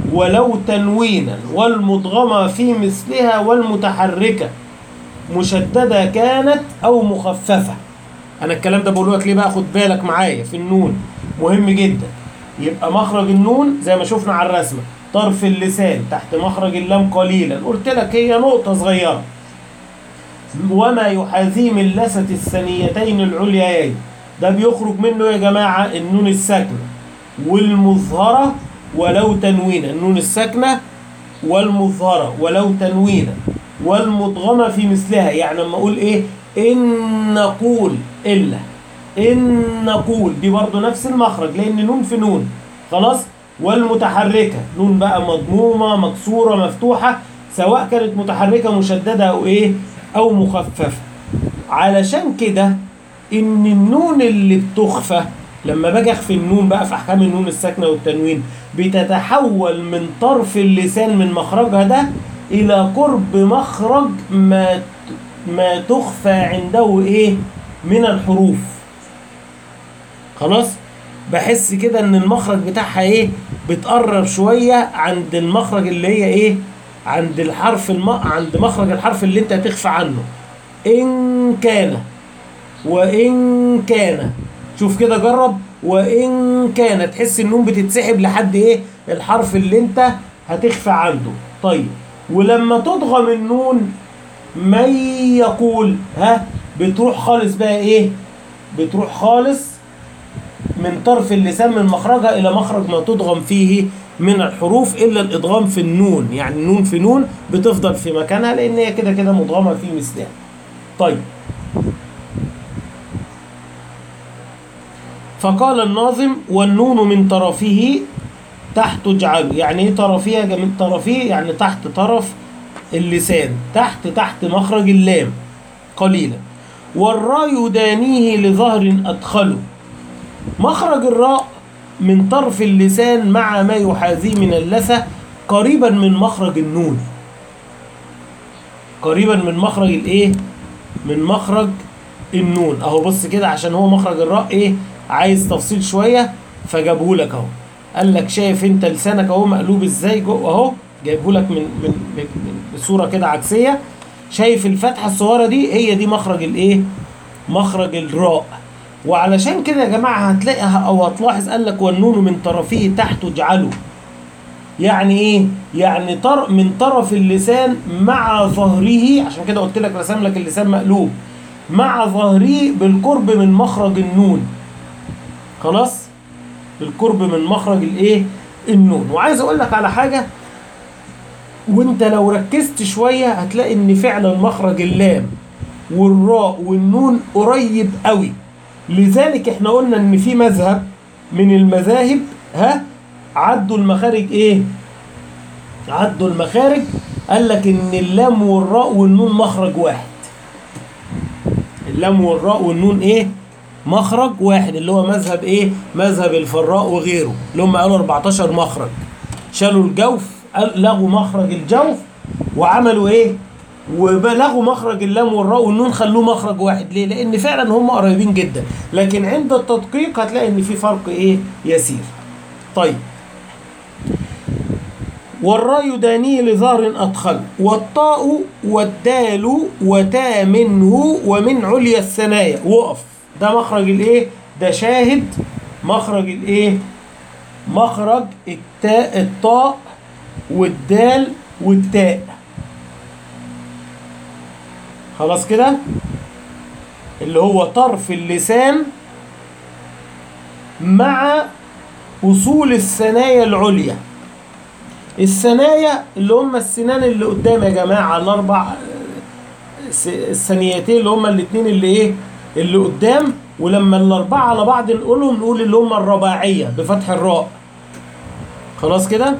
ولو تنوينا والمدغمة في مثلها والمتحركة مشددة كانت أو مخففة أنا الكلام ده بقوله لك ليه بقى خد بالك معايا في النون مهم جدا يبقى مخرج النون زي ما شفنا على الرسمة طرف اللسان تحت مخرج اللام قليلا قلت لك هي نقطة صغيرة وما يحاذيه من لثة الثنيتين العليايين ده بيخرج منه يا جماعة النون الساكنة والمظهرة ولو تنوينا النون الساكنة والمظهرة ولو تنوينا والمدغمة في مثلها يعني لما أقول إيه إن نقول إلا إن نقول دي برضو نفس المخرج لأن نون في نون خلاص والمتحركة نون بقى مضمومة مكسورة مفتوحة سواء كانت متحركة مشددة أو إيه أو مخففة علشان كده إن النون اللي بتخفى لما باجي اخفي النون بقى في احكام النون الساكنه والتنوين بتتحول من طرف اللسان من مخرجها ده الى قرب مخرج ما ما تخفى عنده ايه من الحروف خلاص بحس كده ان المخرج بتاعها ايه بتقرب شويه عند المخرج اللي هي ايه عند الحرف الم... عند مخرج الحرف اللي انت هتخفى عنه ان كان وان كان شوف كده جرب وان كان تحس النون بتتسحب لحد ايه الحرف اللي انت هتخفى عنده طيب ولما تضغم النون من يقول ها بتروح خالص بقى ايه بتروح خالص من طرف اللسان من مخرجها الى مخرج ما تضغم فيه من الحروف الا الادغام في النون يعني النون في نون بتفضل في مكانها لان هي كده كده مدغمه في مثلها طيب فقال الناظم والنون من طرفه تحت اجعله يعني ايه طرفيه من طرفيه يعني تحت طرف اللسان تحت تحت مخرج اللام قليلا والراء يدانيه لظهر ادخله مخرج الراء من طرف اللسان مع ما يحاذيه من اللثة قريبا من مخرج النون قريبا من مخرج الايه من مخرج النون اهو بص كده عشان هو مخرج الراء ايه عايز تفصيل شويه فجابه لك اهو قال لك شايف انت لسانك اهو مقلوب ازاي جوه اهو جايبه لك من من من- من بصوره كده عكسيه شايف الفتحه الصغيره دي هي دي مخرج الايه مخرج الراء وعلشان كده يا جماعه هتلاقي او هتلاحظ قال لك والنون من طرفه تحت اجعله يعني ايه يعني طر من طرف اللسان مع ظهره عشان كده قلت لك رسم لك اللسان مقلوب مع ظهره بالقرب من مخرج النون خلاص بالقرب من مخرج الايه النون وعايز اقول لك على حاجه وانت لو ركزت شويه هتلاقي ان فعلا مخرج اللام والراء والنون قريب قوي لذلك احنا قلنا ان في مذهب من المذاهب ها عدوا المخارج ايه عدوا المخارج قال لك ان اللام والراء والنون مخرج واحد اللام والراء والنون ايه مخرج واحد اللي هو مذهب ايه مذهب الفراء وغيره اللي هم قالوا 14 مخرج شالوا الجوف قال- لغوا مخرج الجوف وعملوا ايه وبلغوا مخرج اللام والراء والنون خلوه مخرج واحد ليه لان فعلا هم قريبين جدا لكن عند التدقيق هتلاقي ان في فرق ايه يسير طيب والراء يدانيه لظهر أدخل والطاء والدال وتا منه ومن عليا الثنايا وقف ده مخرج الايه ده شاهد مخرج الايه مخرج التاء الطاء والدال والتاء خلاص كده اللي هو طرف اللسان مع أصول الثنايا العليا الثنايا اللي هم السنان اللي قدام يا جماعة الأربع آه، س- الثنيتين اللي هم الاتنين اللي إيه اللي قدام ولما الأربعة على بعض نقولهم نقول اللي هم الرباعية بفتح الراء خلاص كده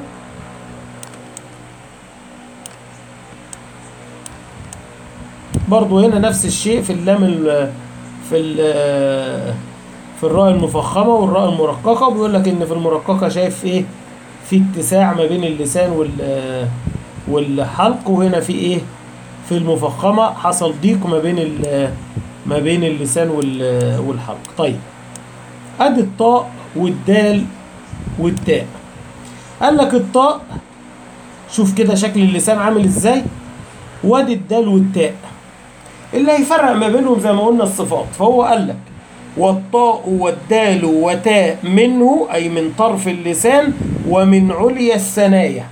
برضو هنا نفس الشيء في اللام ال في ال في الراء المفخمة والراء المرققة بيقول لك إن في المرققة شايف إيه في اتساع ما بين اللسان وال والحلق وهنا في إيه في المفخمة حصل ضيق ما بين ال- ما بين اللسان وال- والحلق طيب أدي الطاء والدال والتاء قال لك الطاء شوف كده شكل اللسان عامل ازاي وادي الدال والتاء اللي هيفرق ما بينهم زي ما قلنا الصفات فهو قال لك والطاء والدال وتاء منه أي من طرف اللسان ومن عليا الثنايا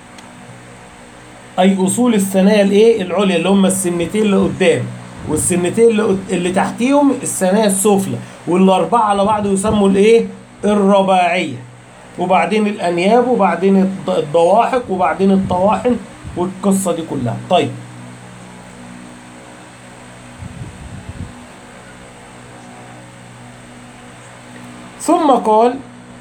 أي أصول الثنايا الإيه العليا اللي هم السنتين اللي قدام والسنتين اللي, قد- اللي تحتيهم الثنايا السفلى والأربعة على بعض يسموا الإيه الرباعية وبعدين الأنياب وبعدين الض- الضواحك وبعدين الطواحن والقصة دي كلها طيب ثم قال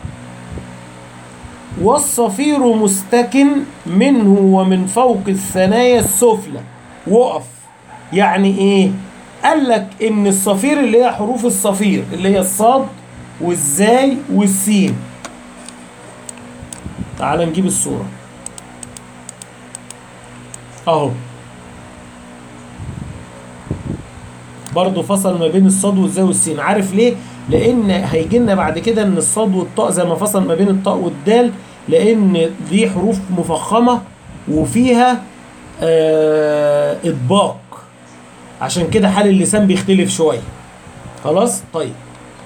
والصفير مستكن منه ومن فوق الثنايا السفلى وقف يعني ايه قال لك ان الصفير اللي هي حروف الصفير اللي هي الصاد والزاي والسين تعال نجيب الصورة اهو برضه فصل ما بين الصاد والزاي والسين عارف ليه لان هيجي لنا بعد كده ان الصاد والطاء زي ما فصل ما بين الطاء والدال لان دي حروف مفخمه وفيها آه اطباق عشان كده حال اللسان بيختلف شويه خلاص طيب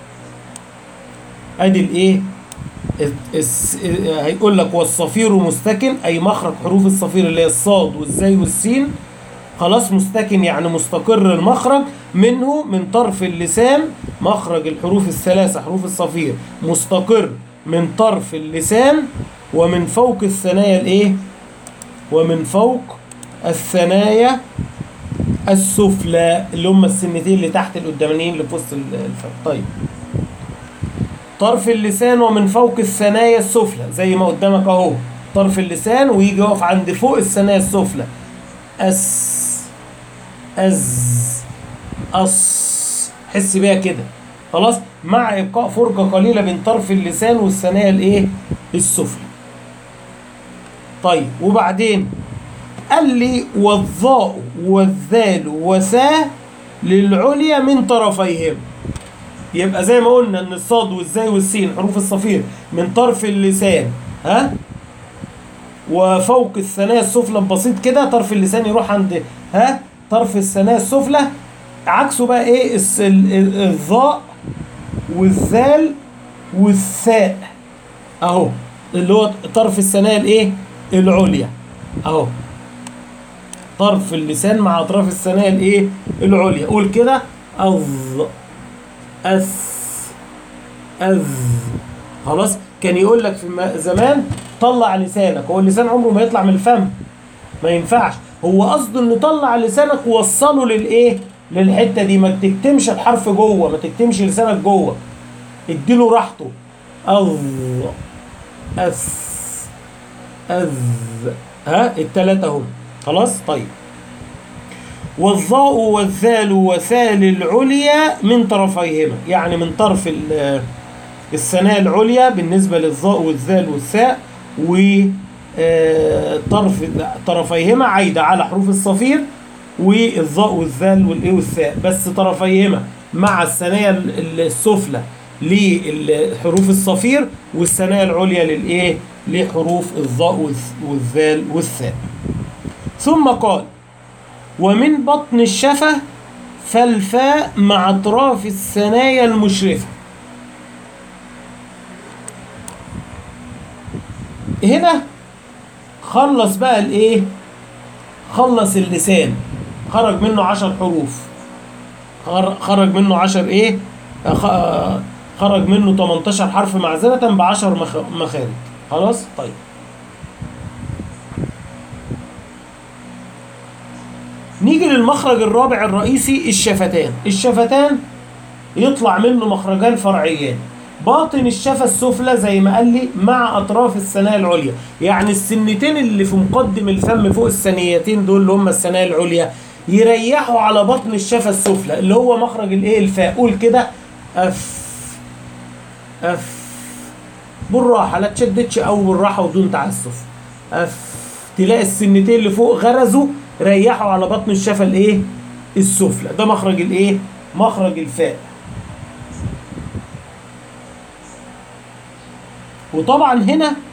ادي الايه الس- الس- هيقول لك والصفير مستكن اي مخرج حروف الصفير اللي هي الصاد والزاي والسين خلاص مستكن يعني مستقر المخرج منه من طرف اللسان مخرج الحروف الثلاثة حروف الصفير مستقر من طرف اللسان ومن فوق الثنايا الايه ومن فوق الثنايا السفلى اللي هم السنتين اللي تحت القدامانيين اللي في وسط ال- الفم طيب طرف اللسان ومن فوق الثنايا السفلى زي ما قدامك اهو طرف اللسان ويجي يقف عند فوق الثنايا السفلى أس أز أص حس بيها كده خلاص مع إبقاء فرجة قليلة بين طرف اللسان والثنايا الإيه السفلى طيب وبعدين قال لي والظاء والذال وسا للعليا من طرفيهم يبقى زي ما قلنا ان الصاد والزاي والسين حروف الصفير من طرف اللسان ها وفوق الثنايا السفلى بسيط كده طرف اللسان يروح عند ها طرف الثنايا السفلى عكسه بقى ايه الس- ال- ال- الظاء والذال والثاء اهو اللي هو طرف الثنايا الايه العليا اهو طرف اللسان مع اطراف الثنايا الايه العليا قول كده اظ اث اذ خلاص كان يقول لك في م- زمان طلع لسانك هو اللسان عمره ما يطلع من الفم ما ينفعش هو قصده ان طلع لسانك ووصله للايه للحته دي ما تكتمش الحرف جوه ما تكتمش لسانك جوه اديله راحته اظ اث اذ ها التلاتة هم خلاص طيب والظاء والذال وثال العليا من طرفيهما يعني من طرف ال- الثنايا العليا بالنسبة للظاء والذال والثاء وطرف طرفيهما عايدة على حروف الصفير والظاء والذال والايه والثاء بس طرفيهما مع الثنايا ال- ال- السفلى لحروف الصفير والثنايا العليا للايه لحروف الظاء والث- والذال والثاء ثم قال ومن بطن الشفة فالفاء مع أطراف الثنايا المشرفة هنا خلص بقى الايه خلص اللسان خرج منه عشر حروف خر- خرج منه عشر ايه خ- خرج منه 18 حرف معزلة بعشر مخ- مخارج خلاص طيب نيجي للمخرج الرابع الرئيسي الشفتان الشفتان يطلع منه مخرجان فرعيان باطن الشفة السفلى زي ما قال لي مع أطراف الثنايا العليا يعني السنتين اللي في مقدم الفم فوق الثنيتين دول اللي هم الثنايا العليا يريحوا على بطن الشفة السفلى اللي هو مخرج الايه الفاء قول كده اف اف بالراحة لا تشددش أو بالراحة وبدون تعسف اف تلاقي السنتين اللي فوق غرزوا ريحوا على بطن الشفة الايه السفلى ده مخرج الايه مخرج الفاء وطبعا هنا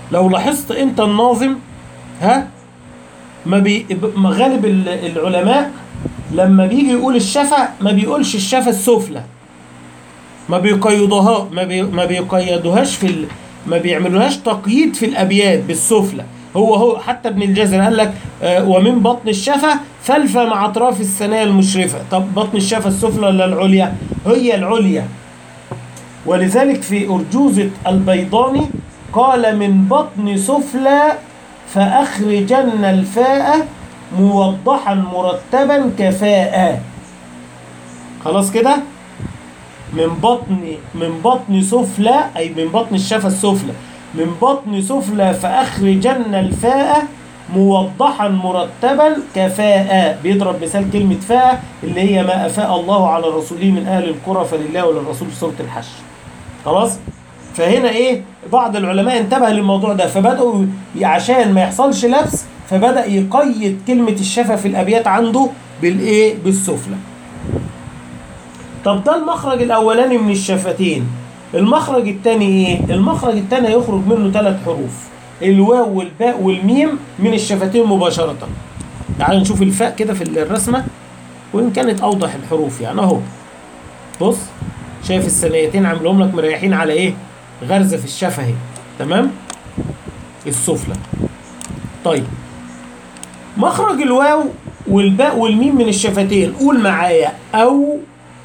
لو لاحظت انت الناظم ها ما بي ما غالب ال- العلماء لما بيجي يقول الشفا ما بيقولش الشفا السفلى ما بيقيدوها ما, بي ما بيقيدوهاش في ال ما بيعملوهاش تقييد في الابيات بالسفلى هو هو حتى ابن الجزر قال لك آه ومن بطن الشفا فلفة مع اطراف الثنايا المشرفه طب بطن الشفا السفلى ولا العليا هي العليا ولذلك في أرجوزة البيضاني قال من بطن سفلى فأخرجن الفاء موضحا مرتبا كفاء خلاص كده من بطن من بطن سفلى أي من بطن الشفة السفلى من بطن سفلى فأخرجن الفاء موضحا مرتبا كفاء بيضرب مثال كلمة فاء اللي هي ما أفاء الله على رسوله من أهل القرى فلله وللرسول في سورة الحشر خلاص فهنا ايه بعض العلماء انتبه للموضوع ده فبدأوا عشان ما يحصلش لبس فبدأ يقيد كلمة الشفا في الأبيات عنده بالإيه بالسفلى طب ده المخرج الأولاني من الشفتين المخرج الثاني إيه المخرج الثاني يخرج منه ثلاث حروف الواو والباء والميم من الشفتين مباشرة تعال نشوف الفاء كده في الرسمة وإن كانت أوضح الحروف يعني أهو بص شايف الثنيتين عاملهم لك مريحين على إيه غرزة في الشفة اهي تمام السفلى طيب مخرج الواو والباء والميم من الشفتين قول معايا او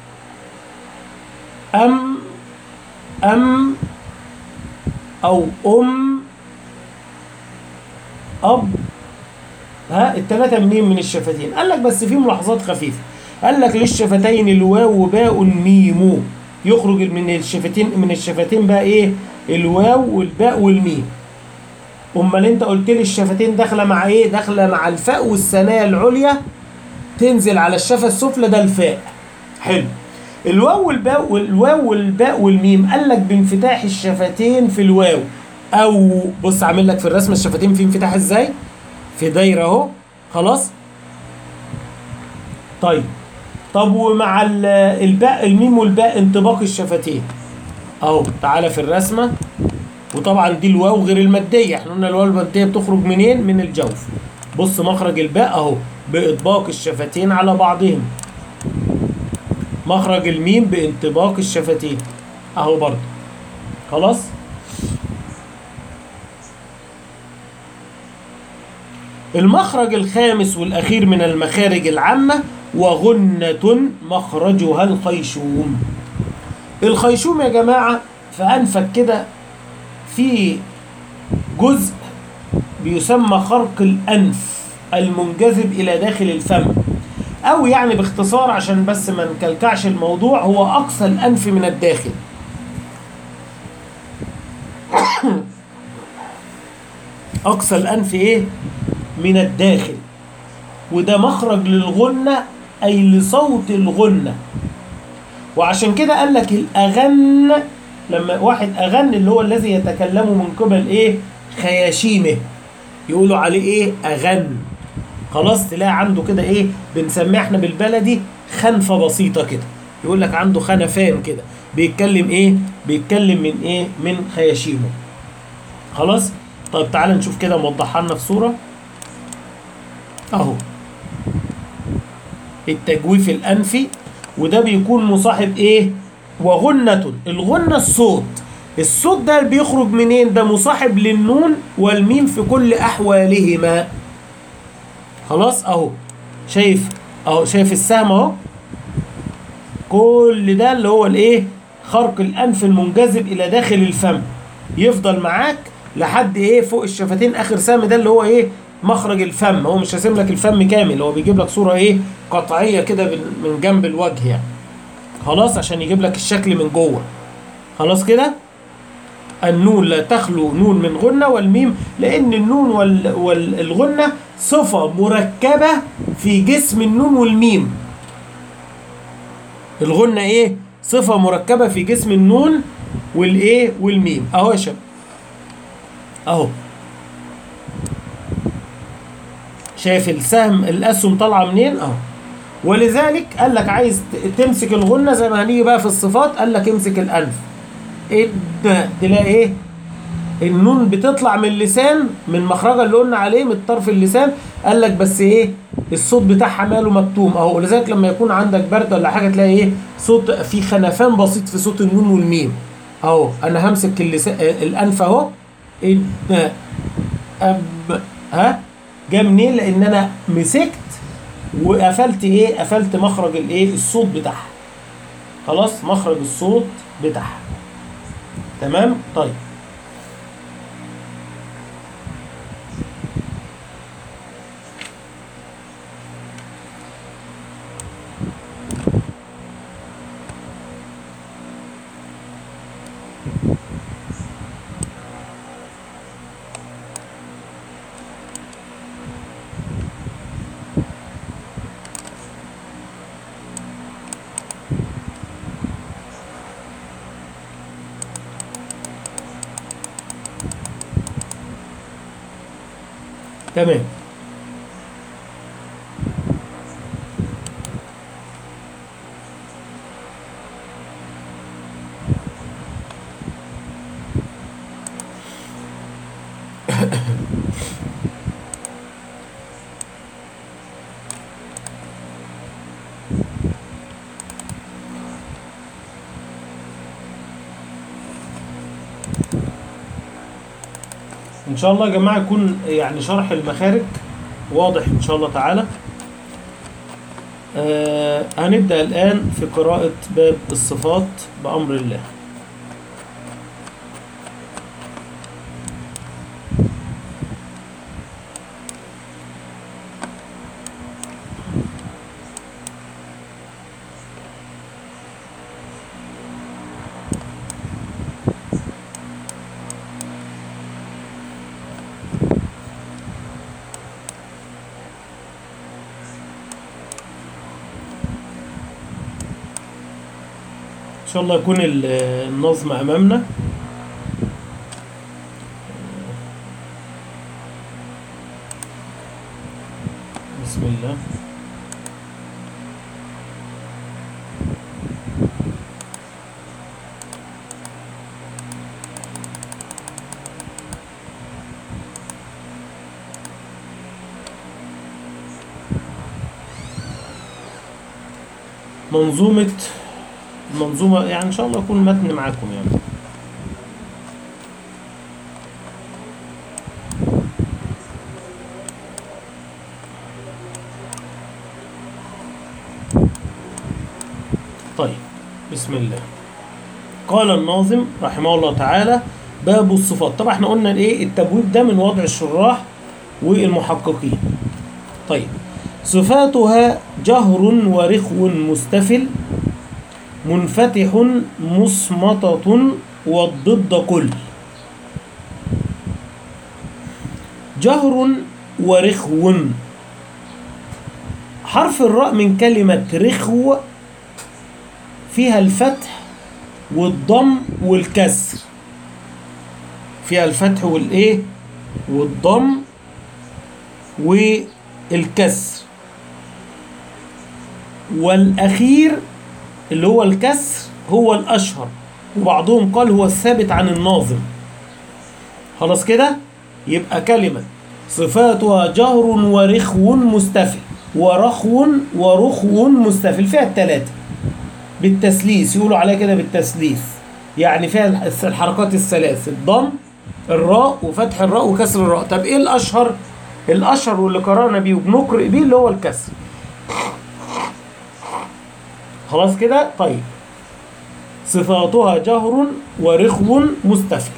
ام ام او ام اب ها الثلاثه منين من الشفتين قال لك بس في ملاحظات خفيفه قال لك للشفتين الواو باء ميم يخرج من الشفتين من الشفتين بقى ايه الواو والباء والميم امال انت قلت لي الشفتين داخله مع ايه داخله مع الفاء والثنايا العليا تنزل على الشفه السفلى ده الفاء حلو الواو والباء والواو والباء والميم قال لك بانفتاح الشفتين في الواو او بص عامل لك في الرسمه الشفتين في انفتاح ازاي في دايره اهو خلاص طيب طب ومع ال- الباء الميم والباء انطباق الشفتين اهو تعالى في الرسمه وطبعا دي الواو غير الماديه احنا قلنا الواو الماديه بتخرج منين من الجوف بص مخرج الباء اهو باطباق الشفتين على بعضهم مخرج الميم بانطباق الشفتين اهو برضه خلاص المخرج الخامس والأخير من المخارج العامة وغنة مخرجها الخيشوم الخيشوم يا جماعة في أنفك كده في جزء بيسمى خرق الأنف المنجذب إلى داخل الفم أو يعني باختصار عشان بس ما نكلكعش الموضوع هو أقصى الأنف من الداخل أقصى الأنف إيه؟ من الداخل وده مخرج للغنة أي لصوت الغنة وعشان كده قال لك الأغن لما واحد أغن اللي هو الذي يتكلم من قبل إيه خياشيمه يقولوا عليه إيه أغن خلاص تلاقي عنده كده إيه بنسميه إحنا بالبلدي خنفة بسيطة كده يقول لك عنده خنفان كده بيتكلم إيه بيتكلم من إيه من خياشيمه خلاص طيب تعالى نشوف كده موضحها لنا في صورة اهو التجويف الانفي وده بيكون مصاحب ايه وغنة الغنة الصوت الصوت ده بيخرج منين ده مصاحب للنون والميم في كل احوالهما خلاص اهو شايف اهو شايف السهم اهو كل ده اللي هو الايه خرق الانف المنجذب الى داخل الفم يفضل معاك لحد ايه فوق الشفتين اخر سهم ده اللي هو ايه مخرج الفم هو مش راسم لك الفم كامل هو بيجيب لك صوره ايه قطعيه كده بال- من جنب الوجه يعني خلاص عشان يجيب لك الشكل من جوه خلاص كده النون لا تخلو نون من غنة والميم لأن النون وال- والغنة صفة مركبة في جسم النون والميم الغنة إيه؟ صفة مركبة في جسم النون والإيه والميم أهو يا شباب أهو شايف السهم الأسهم طالعة منين؟ أهو ولذلك قال لك عايز ت- تمسك الغنة زي ما هنيجي بقى في الصفات قال لك امسك الأنف اد تلاقي ايه النون بتطلع من اللسان من مخرجها اللي قلنا عليه من طرف اللسان قال لك بس ايه الصوت بتاعها ماله مكتوم اهو ولذلك لما يكون عندك برد ولا حاجه تلاقي ايه صوت في خنفان بسيط في صوت النون والميم اهو انا همسك اللسان الانف اهو إن أب ها جه منين لان انا مسكت وقفلت ايه قفلت مخرج الايه الصوت بتاعها خلاص مخرج الصوت بتاعها تمام طيب تمام ان شاء الله يا جماعه يكون يعني شرح المخارج واضح ان شاء الله تعالى آه هنبدا الان في قراءه باب الصفات بامر الله ان شاء الله يكون ال- النظم امامنا بسم الله منظومة المنظومة يعني إن شاء الله يكون المتن معاكم يعني طيب بسم الله قال الناظم رحمه الله تعالى باب الصفات طبعا احنا قلنا الايه التبويب ده من وضع الشراح والمحققين طيب صفاتها جهر ورخو مستفل منفتح مصمتة والضد كل جهر ورخو حرف الراء من كلمة رخو فيها الفتح والضم والكسر فيها الفتح والايه والضم والكسر والاخير اللي هو الكسر هو الاشهر وبعضهم قال هو الثابت عن الناظم خلاص كده يبقى كلمة صفاتها جهر ورخو مستفل ورخو ورخو مستفل فيها الثلاثة بالتسليس يقولوا عليها كده بالتسليس يعني فيها الحركات الثلاث الضم الراء وفتح الراء وكسر الراء طب ايه الاشهر الاشهر واللي قرانا بيه وبنقرئ بيه اللي هو الكسر خلاص كده طيب صفاتها جهر ورخو مستفل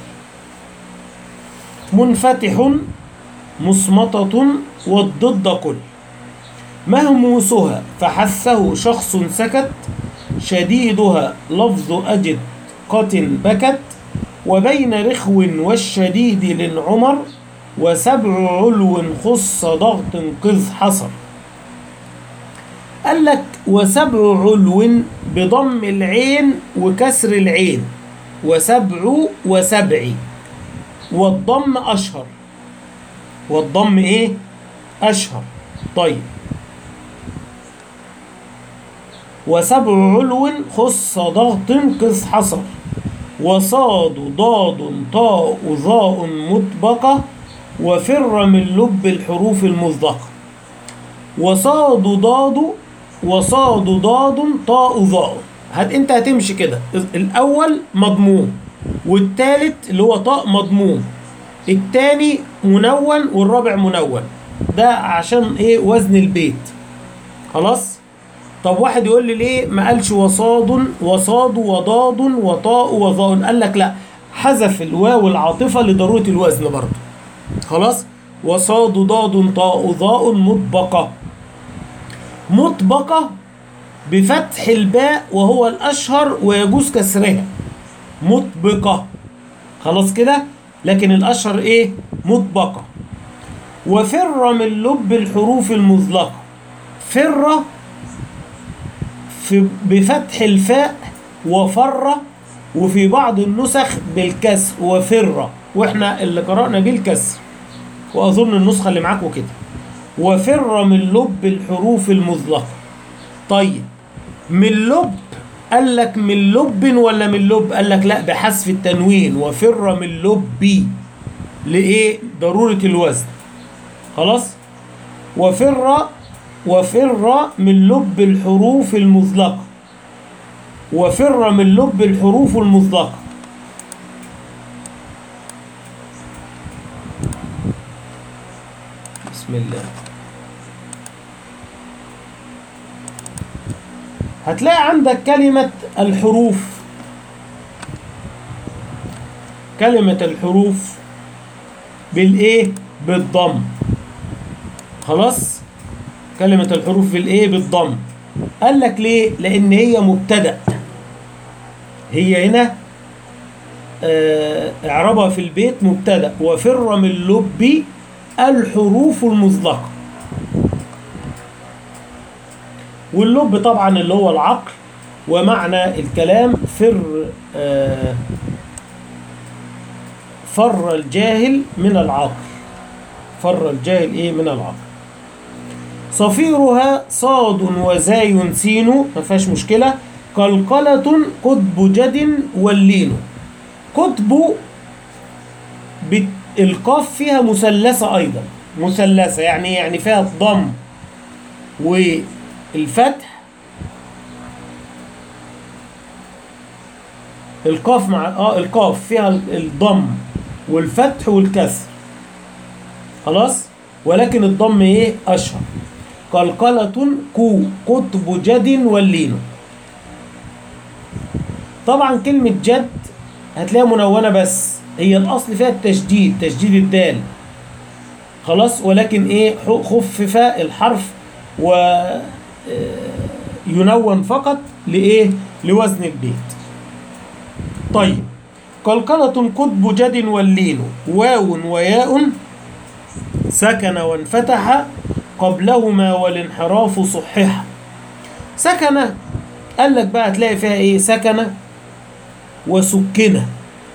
منفتح مصمتة والضد كل مهموسها فحثه شخص سكت شديدها لفظ أجد قت بكت وبين رخو والشديد للعمر وسبع علو خص ضغط قذ حصر قال لك وسبع علو بضم العين وكسر العين وسبع وسبع والضم أشهر والضم إيه؟ أشهر طيب وسبع علو خص ضغط قذ حصر وصاد ضاد طاء ظاء مطبقة وفر من لب الحروف المصدقة وصاد ضاد وصاد ضاد طاء ظاء هت انت هتمشي كده الاول مضموم والتالت اللي هو طاء مضموم التاني منون والرابع منون ده عشان ايه وزن البيت خلاص طب واحد يقول لي ليه ما قالش وصاد وصاد وضاد وطاء وظاء قال لك لا حذف الواو العاطفه لضروره الوزن برضه خلاص وصاد ضاد طاء ظاء مطبقه مطبقه بفتح الباء وهو الاشهر ويجوز كسرها مطبقه خلاص كده لكن الاشهر ايه مطبقه وفر من لب الحروف المزلقه فر في بفتح الفاء وفر وفي بعض النسخ بالكسر وفر واحنا اللي قرأنا بالكسر واظن النسخه اللي معاكم كده وفر من لب الحروف المزلقه طيب من لب قال لك من لب ولا من لب قال لك لا بحذف التنوين وفر من لبي لايه ضروره الوزن خلاص وفر وفر من لب الحروف المزلقه وفر من لب الحروف المزلقه بسم الله هتلاقي عندك كلمة الحروف كلمة الحروف بالإيه؟ بالضم خلاص؟ كلمة الحروف بالإيه؟ بالضم قال لك ليه؟ لأن هي مبتدأ هي هنا آه، إعرابها في البيت مبتدأ وفر من لب الحروف المزلقة واللب طبعا اللي هو العقل ومعنى الكلام فر آه، فر الجاهل من العقل فر الجاهل ايه من العقل صفيرها صاد وزاي سين ما فيهاش مشكله قلقلة قطب جد واللين قطب بت- القاف فيها مثلثة أيضا مثلثة يعني يعني فيها الضم والفتح القاف مع اه القاف فيها ال- الضم والفتح والكسر خلاص ولكن الضم ايه اشهر قلقلة كو قطب جد واللين طبعا كلمة جد هتلاقيها منونة بس هي الأصل فيها التشديد تشديد الدال خلاص ولكن ايه ح- خفف الحرف و آه، ينون فقط لإيه لوزن البيت طيب قلقلة قطب جد واللين واو وياء سكن وانفتح قبلهما والانحراف صحح سكن قال لك بقى تلاقي فيها ايه سكن وسكنه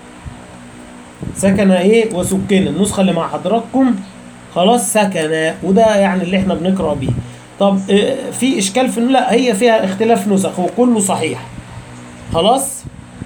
سكن ايه وسكن النسخه اللي مع حضراتكم خلاص سكن وده يعني اللي احنا بنقرا بيه طب آه، في اشكال في لا هي فيها اختلاف نسخ وكله صحيح خلاص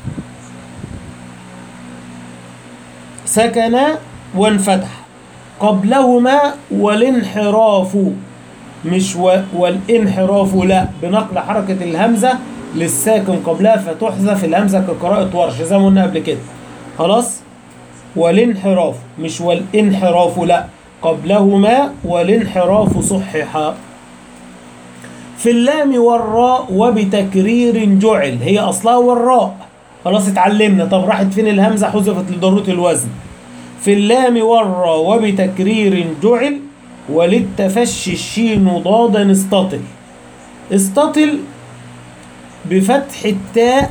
سكن وانفتح قبلهما والانحراف مش و... والانحراف لا بنقل حركة الهمزة للساكن قبلها فتحذف الهمزة كقراءة ورش زي ما قلنا قبل كده خلاص والانحراف مش والانحراف لا قبلهما والانحراف صححا في اللام والراء وبتكرير جعل هي اصلها والراء خلاص اتعلمنا طب راحت فين الهمزه حذفت لضروره الوزن في اللام والراء وبتكرير جعل وللتفشي الشين ضادا استطل استطل بفتح التاء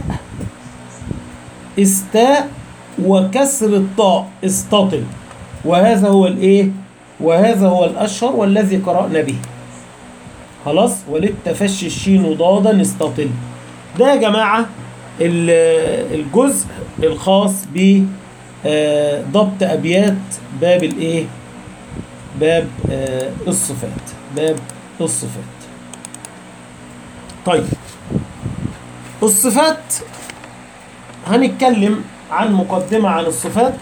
استاء وكسر الطاء استطل وهذا هو الايه وهذا هو الاشهر والذي قرانا به خلاص وللتفشي الشين ضادا استطل ده يا جماعه ال- الجزء الخاص ب آه، ضبط ابيات باب الايه باب آه، الصفات باب الصفات طيب الصفات هنتكلم عن مقدمة عن الصفات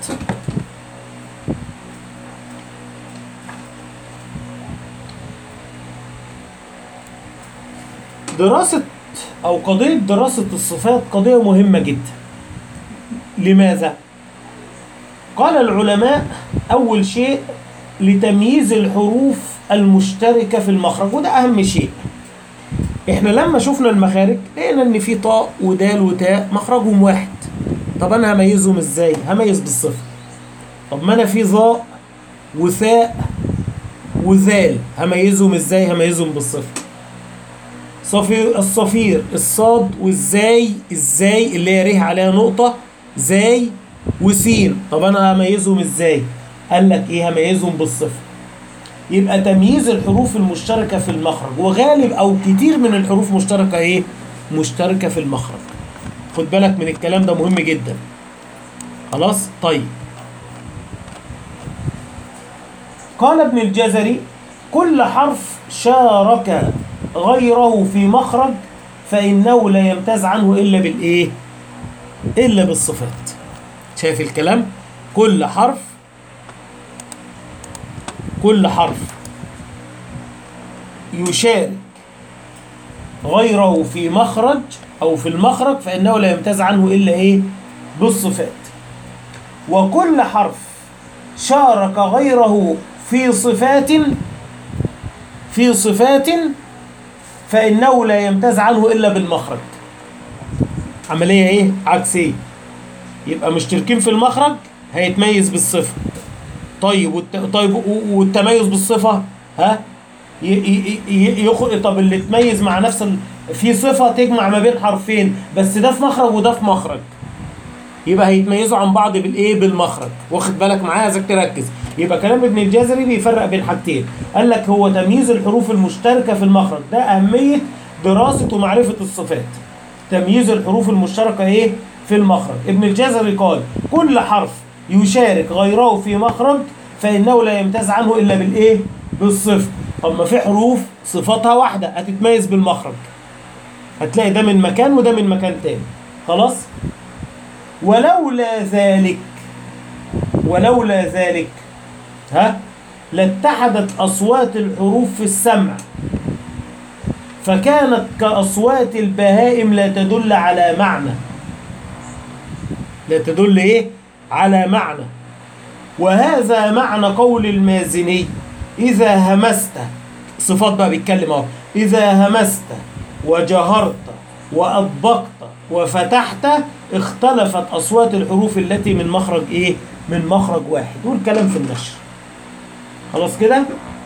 دراسة أو قضية دراسة الصفات قضية مهمة جدا لماذا؟ قال العلماء أول شيء لتمييز الحروف المشتركة في المخرج وده أهم شيء احنا لما شفنا المخارج لقينا ان في طاء ودال وتاء مخرجهم واحد طب انا هميزهم ازاي هميز بالصفر طب ما انا في ظاء وثاء وذال هميزهم ازاي هميزهم بالصفر صفير الصفير الصاد والزاي الزاي اللي هي ريه عليها نقطة زاي وسين طب انا هميزهم ازاي قال لك ايه هميزهم بالصفر يبقى تمييز الحروف المشتركة في المخرج وغالب أو كتير من الحروف مشتركة إيه؟ مشتركة في المخرج خد بالك من الكلام ده مهم جدا خلاص طيب قال ابن الجزري كل حرف شارك غيره في مخرج فإنه لا يمتاز عنه إلا بالإيه؟ إلا بالصفات شايف الكلام؟ كل حرف كل حرف يشارك غيره في مخرج أو في المخرج فإنه لا يمتاز عنه إلا إيه؟ بالصفات وكل حرف شارك غيره في صفات في صفات فإنه لا يمتاز عنه إلا بالمخرج عملية إيه؟ عكسية يبقى مشتركين في المخرج هيتميز بالصفة طيب والت... طيب و- والتميز بالصفة ها ي... ي... ي... يخ... طب اللي تميز مع نفس ال... في صفة تجمع ما بين حرفين بس ده في مخرج وده في مخرج يبقى هيتميزوا عن بعض بالايه بالمخرج واخد بالك معايا عايزك تركز يبقى كلام ابن الجزري بيفرق بين حاجتين قال لك هو تمييز الحروف المشتركه في المخرج ده اهميه دراسه ومعرفه الصفات تمييز الحروف المشتركه ايه في المخرج ابن الجزري قال كل حرف يشارك غيره في مخرج فانه لا يمتاز عنه الا بالايه بالصفر طب ما في حروف صفاتها واحده هتتميز بالمخرج هتلاقي ده من مكان وده من مكان تاني خلاص ولولا ذلك ولولا ذلك ها لاتحدت أصوات الحروف في السمع فكانت كأصوات البهائم لا تدل على معنى لا تدل إيه على معنى وهذا معنى قول المازني إذا همست صفات بقى بيتكلم اهو إذا همست وجهرت وأطبقت وفتحت اختلفت أصوات الحروف التي من مخرج إيه؟ من مخرج واحد والكلام في النشر خلاص كده؟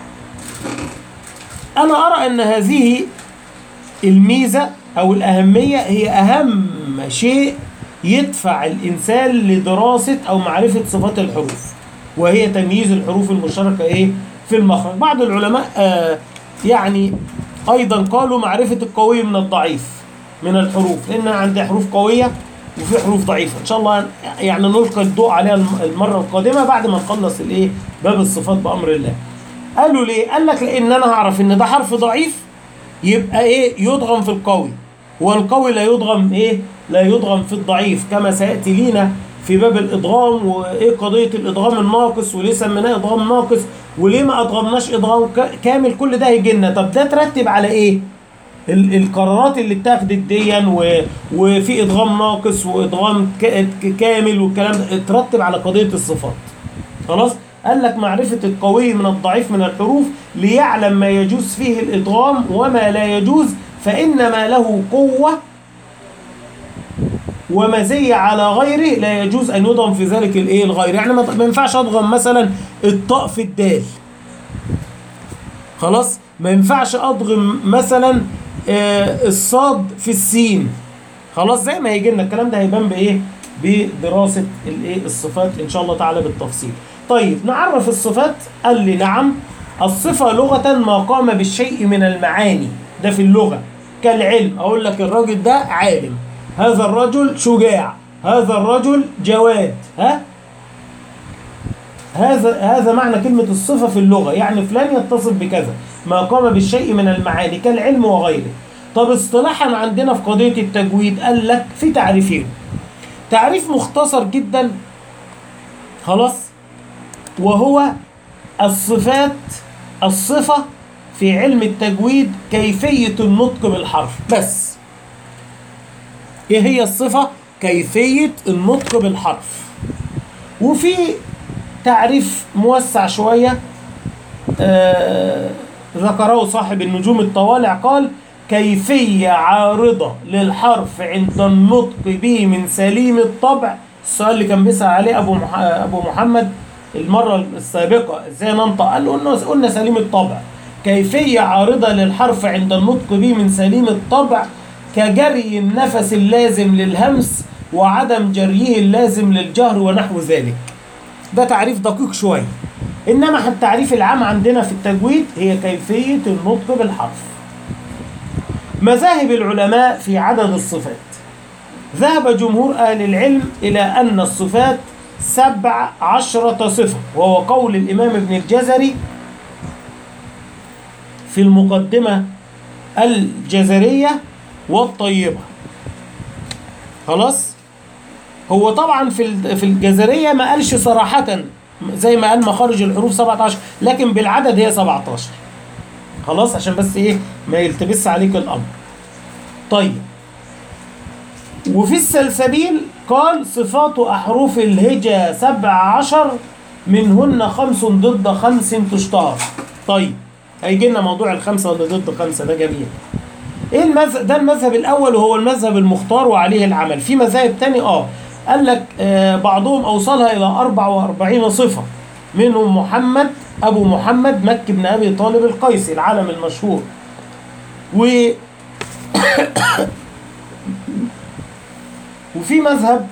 أنا أرى أن هذه الميزة أو الأهمية هي أهم شيء يدفع الإنسان لدراسة أو معرفة صفات الحروف وهي تمييز الحروف المشتركة إيه؟ في المخرج بعض العلماء آه يعني أيضا قالوا معرفة القوي من الضعيف من الحروف لأن عندي حروف قوية وفي حروف ضعيفة إن شاء الله يعني نلقي الضوء عليها الم- المرة القادمة بعد ما نخلص الإيه باب الصفات بأمر الله قالوا ليه؟ قال لك لأن أنا هعرف إن ده حرف ضعيف يبقى إيه يضغم في القوي والقوي لا يضغم إيه لا يضغم في الضعيف كما سيأتي لينا في باب الإضغام وإيه قضية الإضغام الناقص وليه سميناه إضغام ناقص وليه ما أضغمناش إضغام ك- كامل كل ده هيجي لنا طب ده ترتب على إيه؟ ال- القرارات اللي اتاخدت ديا و- وفي ادغام ناقص وادغام ك- ك- كامل والكلام ده اترتب على قضيه الصفات خلاص قال لك معرفه القوي من الضعيف من الحروف ليعلم ما يجوز فيه الادغام وما لا يجوز فانما له قوه ومزيه على غيره لا يجوز ان يضغم في ذلك الايه الغير يعني ما ما ينفعش اضغم مثلا الطاء في الدال خلاص ما ينفعش اضغم مثلا آه، الصاد في السين خلاص زي ما هيجي لنا الكلام ده هيبان بايه بدراسه الايه الصفات ان شاء الله تعالى بالتفصيل طيب نعرف الصفات قال لي نعم الصفه لغه ما قام بالشيء من المعاني ده في اللغه كالعلم اقول لك الراجل ده عالم هذا الرجل شجاع هذا الرجل جواد ها هذا هذا معنى كلمة الصفة في اللغة يعني فلان يتصف بكذا ما قام بالشيء من المعاني كالعلم وغيره طب اصطلاحا عندنا في قضية التجويد قال لك في تعريفين تعريف مختصر جدا خلاص وهو الصفات الصفة في علم التجويد كيفية النطق بالحرف بس ايه هي الصفة كيفية النطق بالحرف وفي تعريف موسع شوية آه ذكره صاحب النجوم الطوالع قال كيفية عارضة للحرف عند النطق به من سليم الطبع السؤال اللي كان بيسأل عليه أبو مح... أبو محمد المرة السابقة ازاي ننطق قال له قلنا قلنا سليم الطبع كيفية عارضة للحرف عند النطق به من سليم الطبع كجري النفس اللازم للهمس وعدم جريه اللازم للجهر ونحو ذلك ده تعريف دقيق شوية إنما التعريف العام عندنا في التجويد هي كيفية النطق بالحرف مذاهب العلماء في عدد الصفات ذهب جمهور أهل العلم إلى أن الصفات سبع عشرة صفة وهو قول الإمام ابن الجزري في المقدمة الجزرية والطيبة خلاص هو طبعا في في الجزرية ما قالش صراحة زي ما قال مخارج الحروف 17 لكن بالعدد هي 17 خلاص عشان بس ايه ما يلتبس عليك الامر طيب وفي السلسبيل قال صفات أحرف الهجا سبع عشر منهن خمس ضد خمس تشتهر طيب هيجي لنا موضوع الخمسة اللي ضد خمسة ده جميل ايه المذهب ده المذهب الاول وهو المذهب المختار وعليه العمل في مذاهب تاني اه قال لك آه بعضهم اوصلها الى 44 صفة منهم محمد ابو محمد مكي بن ابي طالب القيسي العالم المشهور و وفي مذهب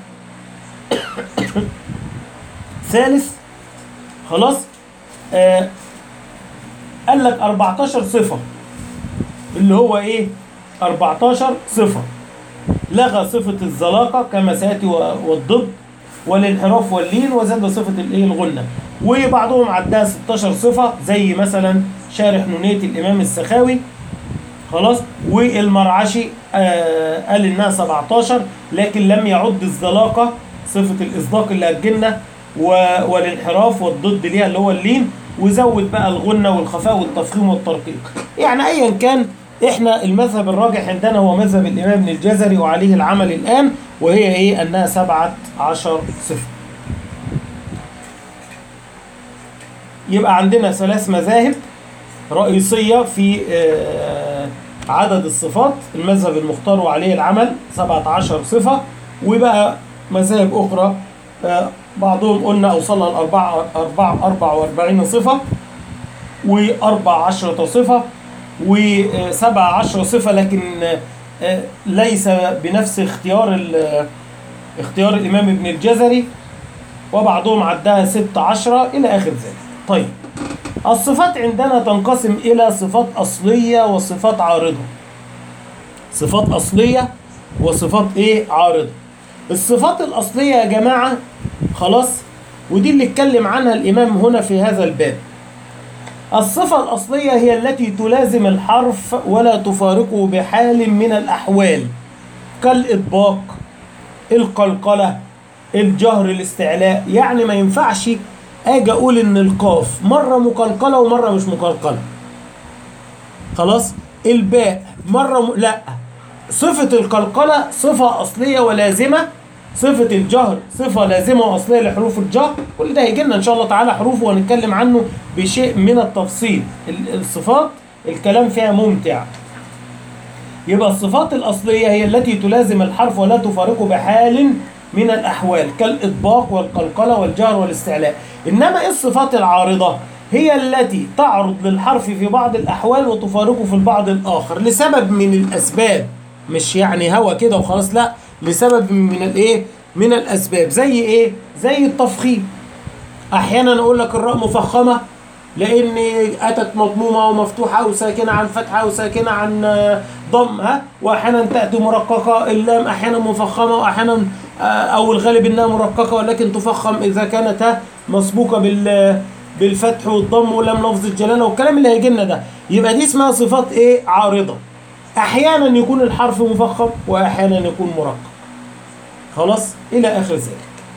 ثالث خلاص آه قال لك 14 صفة اللي هو ايه 14 صفة لغى صفة الزلاقة كما سيأتي والضد والانحراف واللين وزاد صفة الايه الغنة وبعضهم عدها 16 صفة زي مثلا شارح نونية الإمام السخاوي خلاص والمرعشي آه قال انها 17 لكن لم يعد الزلاقه صفه الاصداق اللي هتجيلنا والانحراف والضد ليها اللي هو اللين وزود بقى الغنه والخفاء والتفخيم والترقيق يعني ايا كان احنا المذهب الراجح عندنا هو مذهب الامام ابن الجزري وعليه العمل الان وهي ايه انها 17 صفه يبقى عندنا ثلاث مذاهب رئيسيه في آه عدد الصفات المذهب المختار وعليه العمل 17 صفة وبقى مذاهب أخرى بعضهم قلنا أوصلها الأربعة أربعة 44 صفة وأربع عشرة صفة وسبع عشرة صفة لكن ليس بنفس اختيار اختيار الإمام ابن الجزري وبعضهم عدها ست عشرة إلى آخر ذلك طيب الصفات عندنا تنقسم إلى صفات أصلية وصفات عارضة صفات أصلية وصفات إيه عارضة الصفات الأصلية يا جماعة خلاص ودي اللي اتكلم عنها الإمام هنا في هذا الباب الصفة الأصلية هي التي تلازم الحرف ولا تفارقه بحال من الأحوال كالإطباق القلقلة الجهر الاستعلاء يعني ما ينفعش اجي اقول ان القاف مره مقلقله ومره مش مقلقله خلاص الباء مره م... لا صفه القلقله صفه اصليه ولازمه صفه الجهر صفه لازمه واصليه لحروف الجهر كل ده هيجي لنا ان شاء الله تعالى حروف وهنتكلم عنه بشيء من التفصيل الصفات الكلام فيها ممتع يبقى الصفات الاصليه هي التي تلازم الحرف ولا تفارقه بحال من الأحوال كالإطباق والقلقلة والجهر والاستعلاء إنما الصفات العارضة هي التي تعرض للحرف في بعض الأحوال وتفارقه في البعض الآخر لسبب من الأسباب مش يعني هوا كده وخلاص لا لسبب من الإيه من الأسباب زي إيه زي التفخيم أحيانا أقول لك الراء مفخمة لأن أتت مضمومة ومفتوحة أو ساكنة عن فتحة أو ساكنة عن ضم ها وأحيانا تأتي مرققة اللام أحيانا مفخمة وأحيانا أو الغالب إنها مرققة ولكن تفخم إذا كانت مسبوقة بال بالفتح والضم ولم لفظ الجلالة والكلام اللي هيجي لنا ده يبقى دي اسمها صفات إيه عارضة أحيانا يكون الحرف مفخم وأحيانا يكون مرقق خلاص إلى آخر ذلك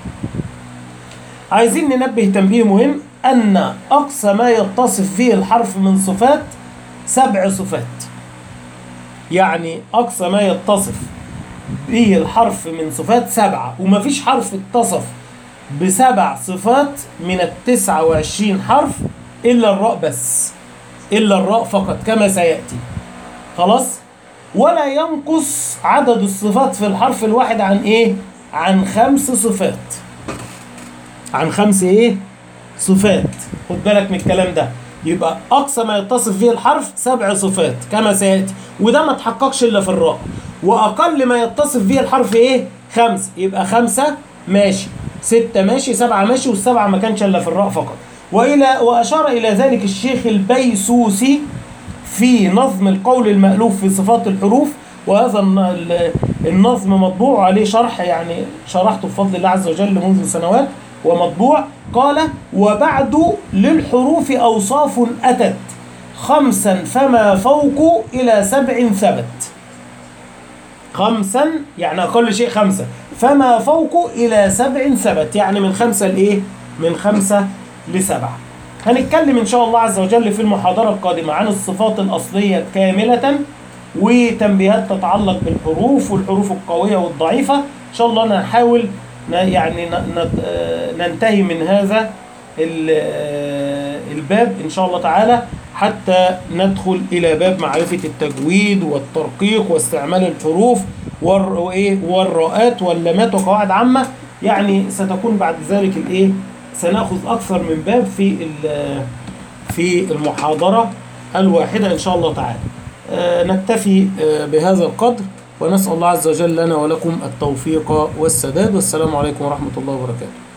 عايزين ننبه تنبيه مهم أن أقصى ما يتصف به الحرف من صفات سبع صفات يعني أقصى ما يتصف به الحرف من صفات سبعة ومفيش حرف اتصف بسبع صفات من التسعة وعشرين حرف إلا الراء بس إلا الراء فقط كما سيأتي خلاص ولا ينقص عدد الصفات في الحرف الواحد عن إيه عن خمس صفات عن خمس إيه صفات خد بالك من الكلام ده يبقى أقصى ما يتصف به الحرف سبع صفات كما سيأتي وده ما تحققش إلا في الراء وأقل ما يتصف به الحرف إيه خمس يبقى خمسة ماشي ستة ماشي سبعة ماشي والسبعة ما كانش إلا في الراء فقط وإلى وأشار إلى ذلك الشيخ البيسوسي في نظم القول المألوف في صفات الحروف وهذا الن- ال- النظم مطبوع عليه شرح يعني شرحته بفضل الله عز وجل منذ سنوات ومطبوع قال وبعد للحروف أوصاف أتت خمسا فما فوق إلى سبع ثبت خمسا يعني أقل شيء خمسة فما فوق إلى سبع ثبت يعني من خمسة لإيه؟ من خمسة لسبعة هنتكلم إن شاء الله عز وجل في المحاضرة القادمة عن الصفات الأصلية كاملة وتنبيهات تتعلق بالحروف والحروف القوية والضعيفة إن شاء الله نحاول ن- يعني ن- ن- آه، ننتهي من هذا ال- آه، الباب إن شاء الله تعالى حتى ندخل إلى باب معرفة التجويد والترقيق واستعمال الحروف والر- وإيه والراءات واللامات وقواعد عامة يعني ستكون بعد ذلك الإيه سنأخذ أكثر من باب في ال- في المحاضرة الواحدة إن شاء الله تعالى آه، نكتفي آه، بهذا القدر ونسأل الله عز وجل لنا ولكم التوفيق والسداد والسلام عليكم ورحمة الله وبركاته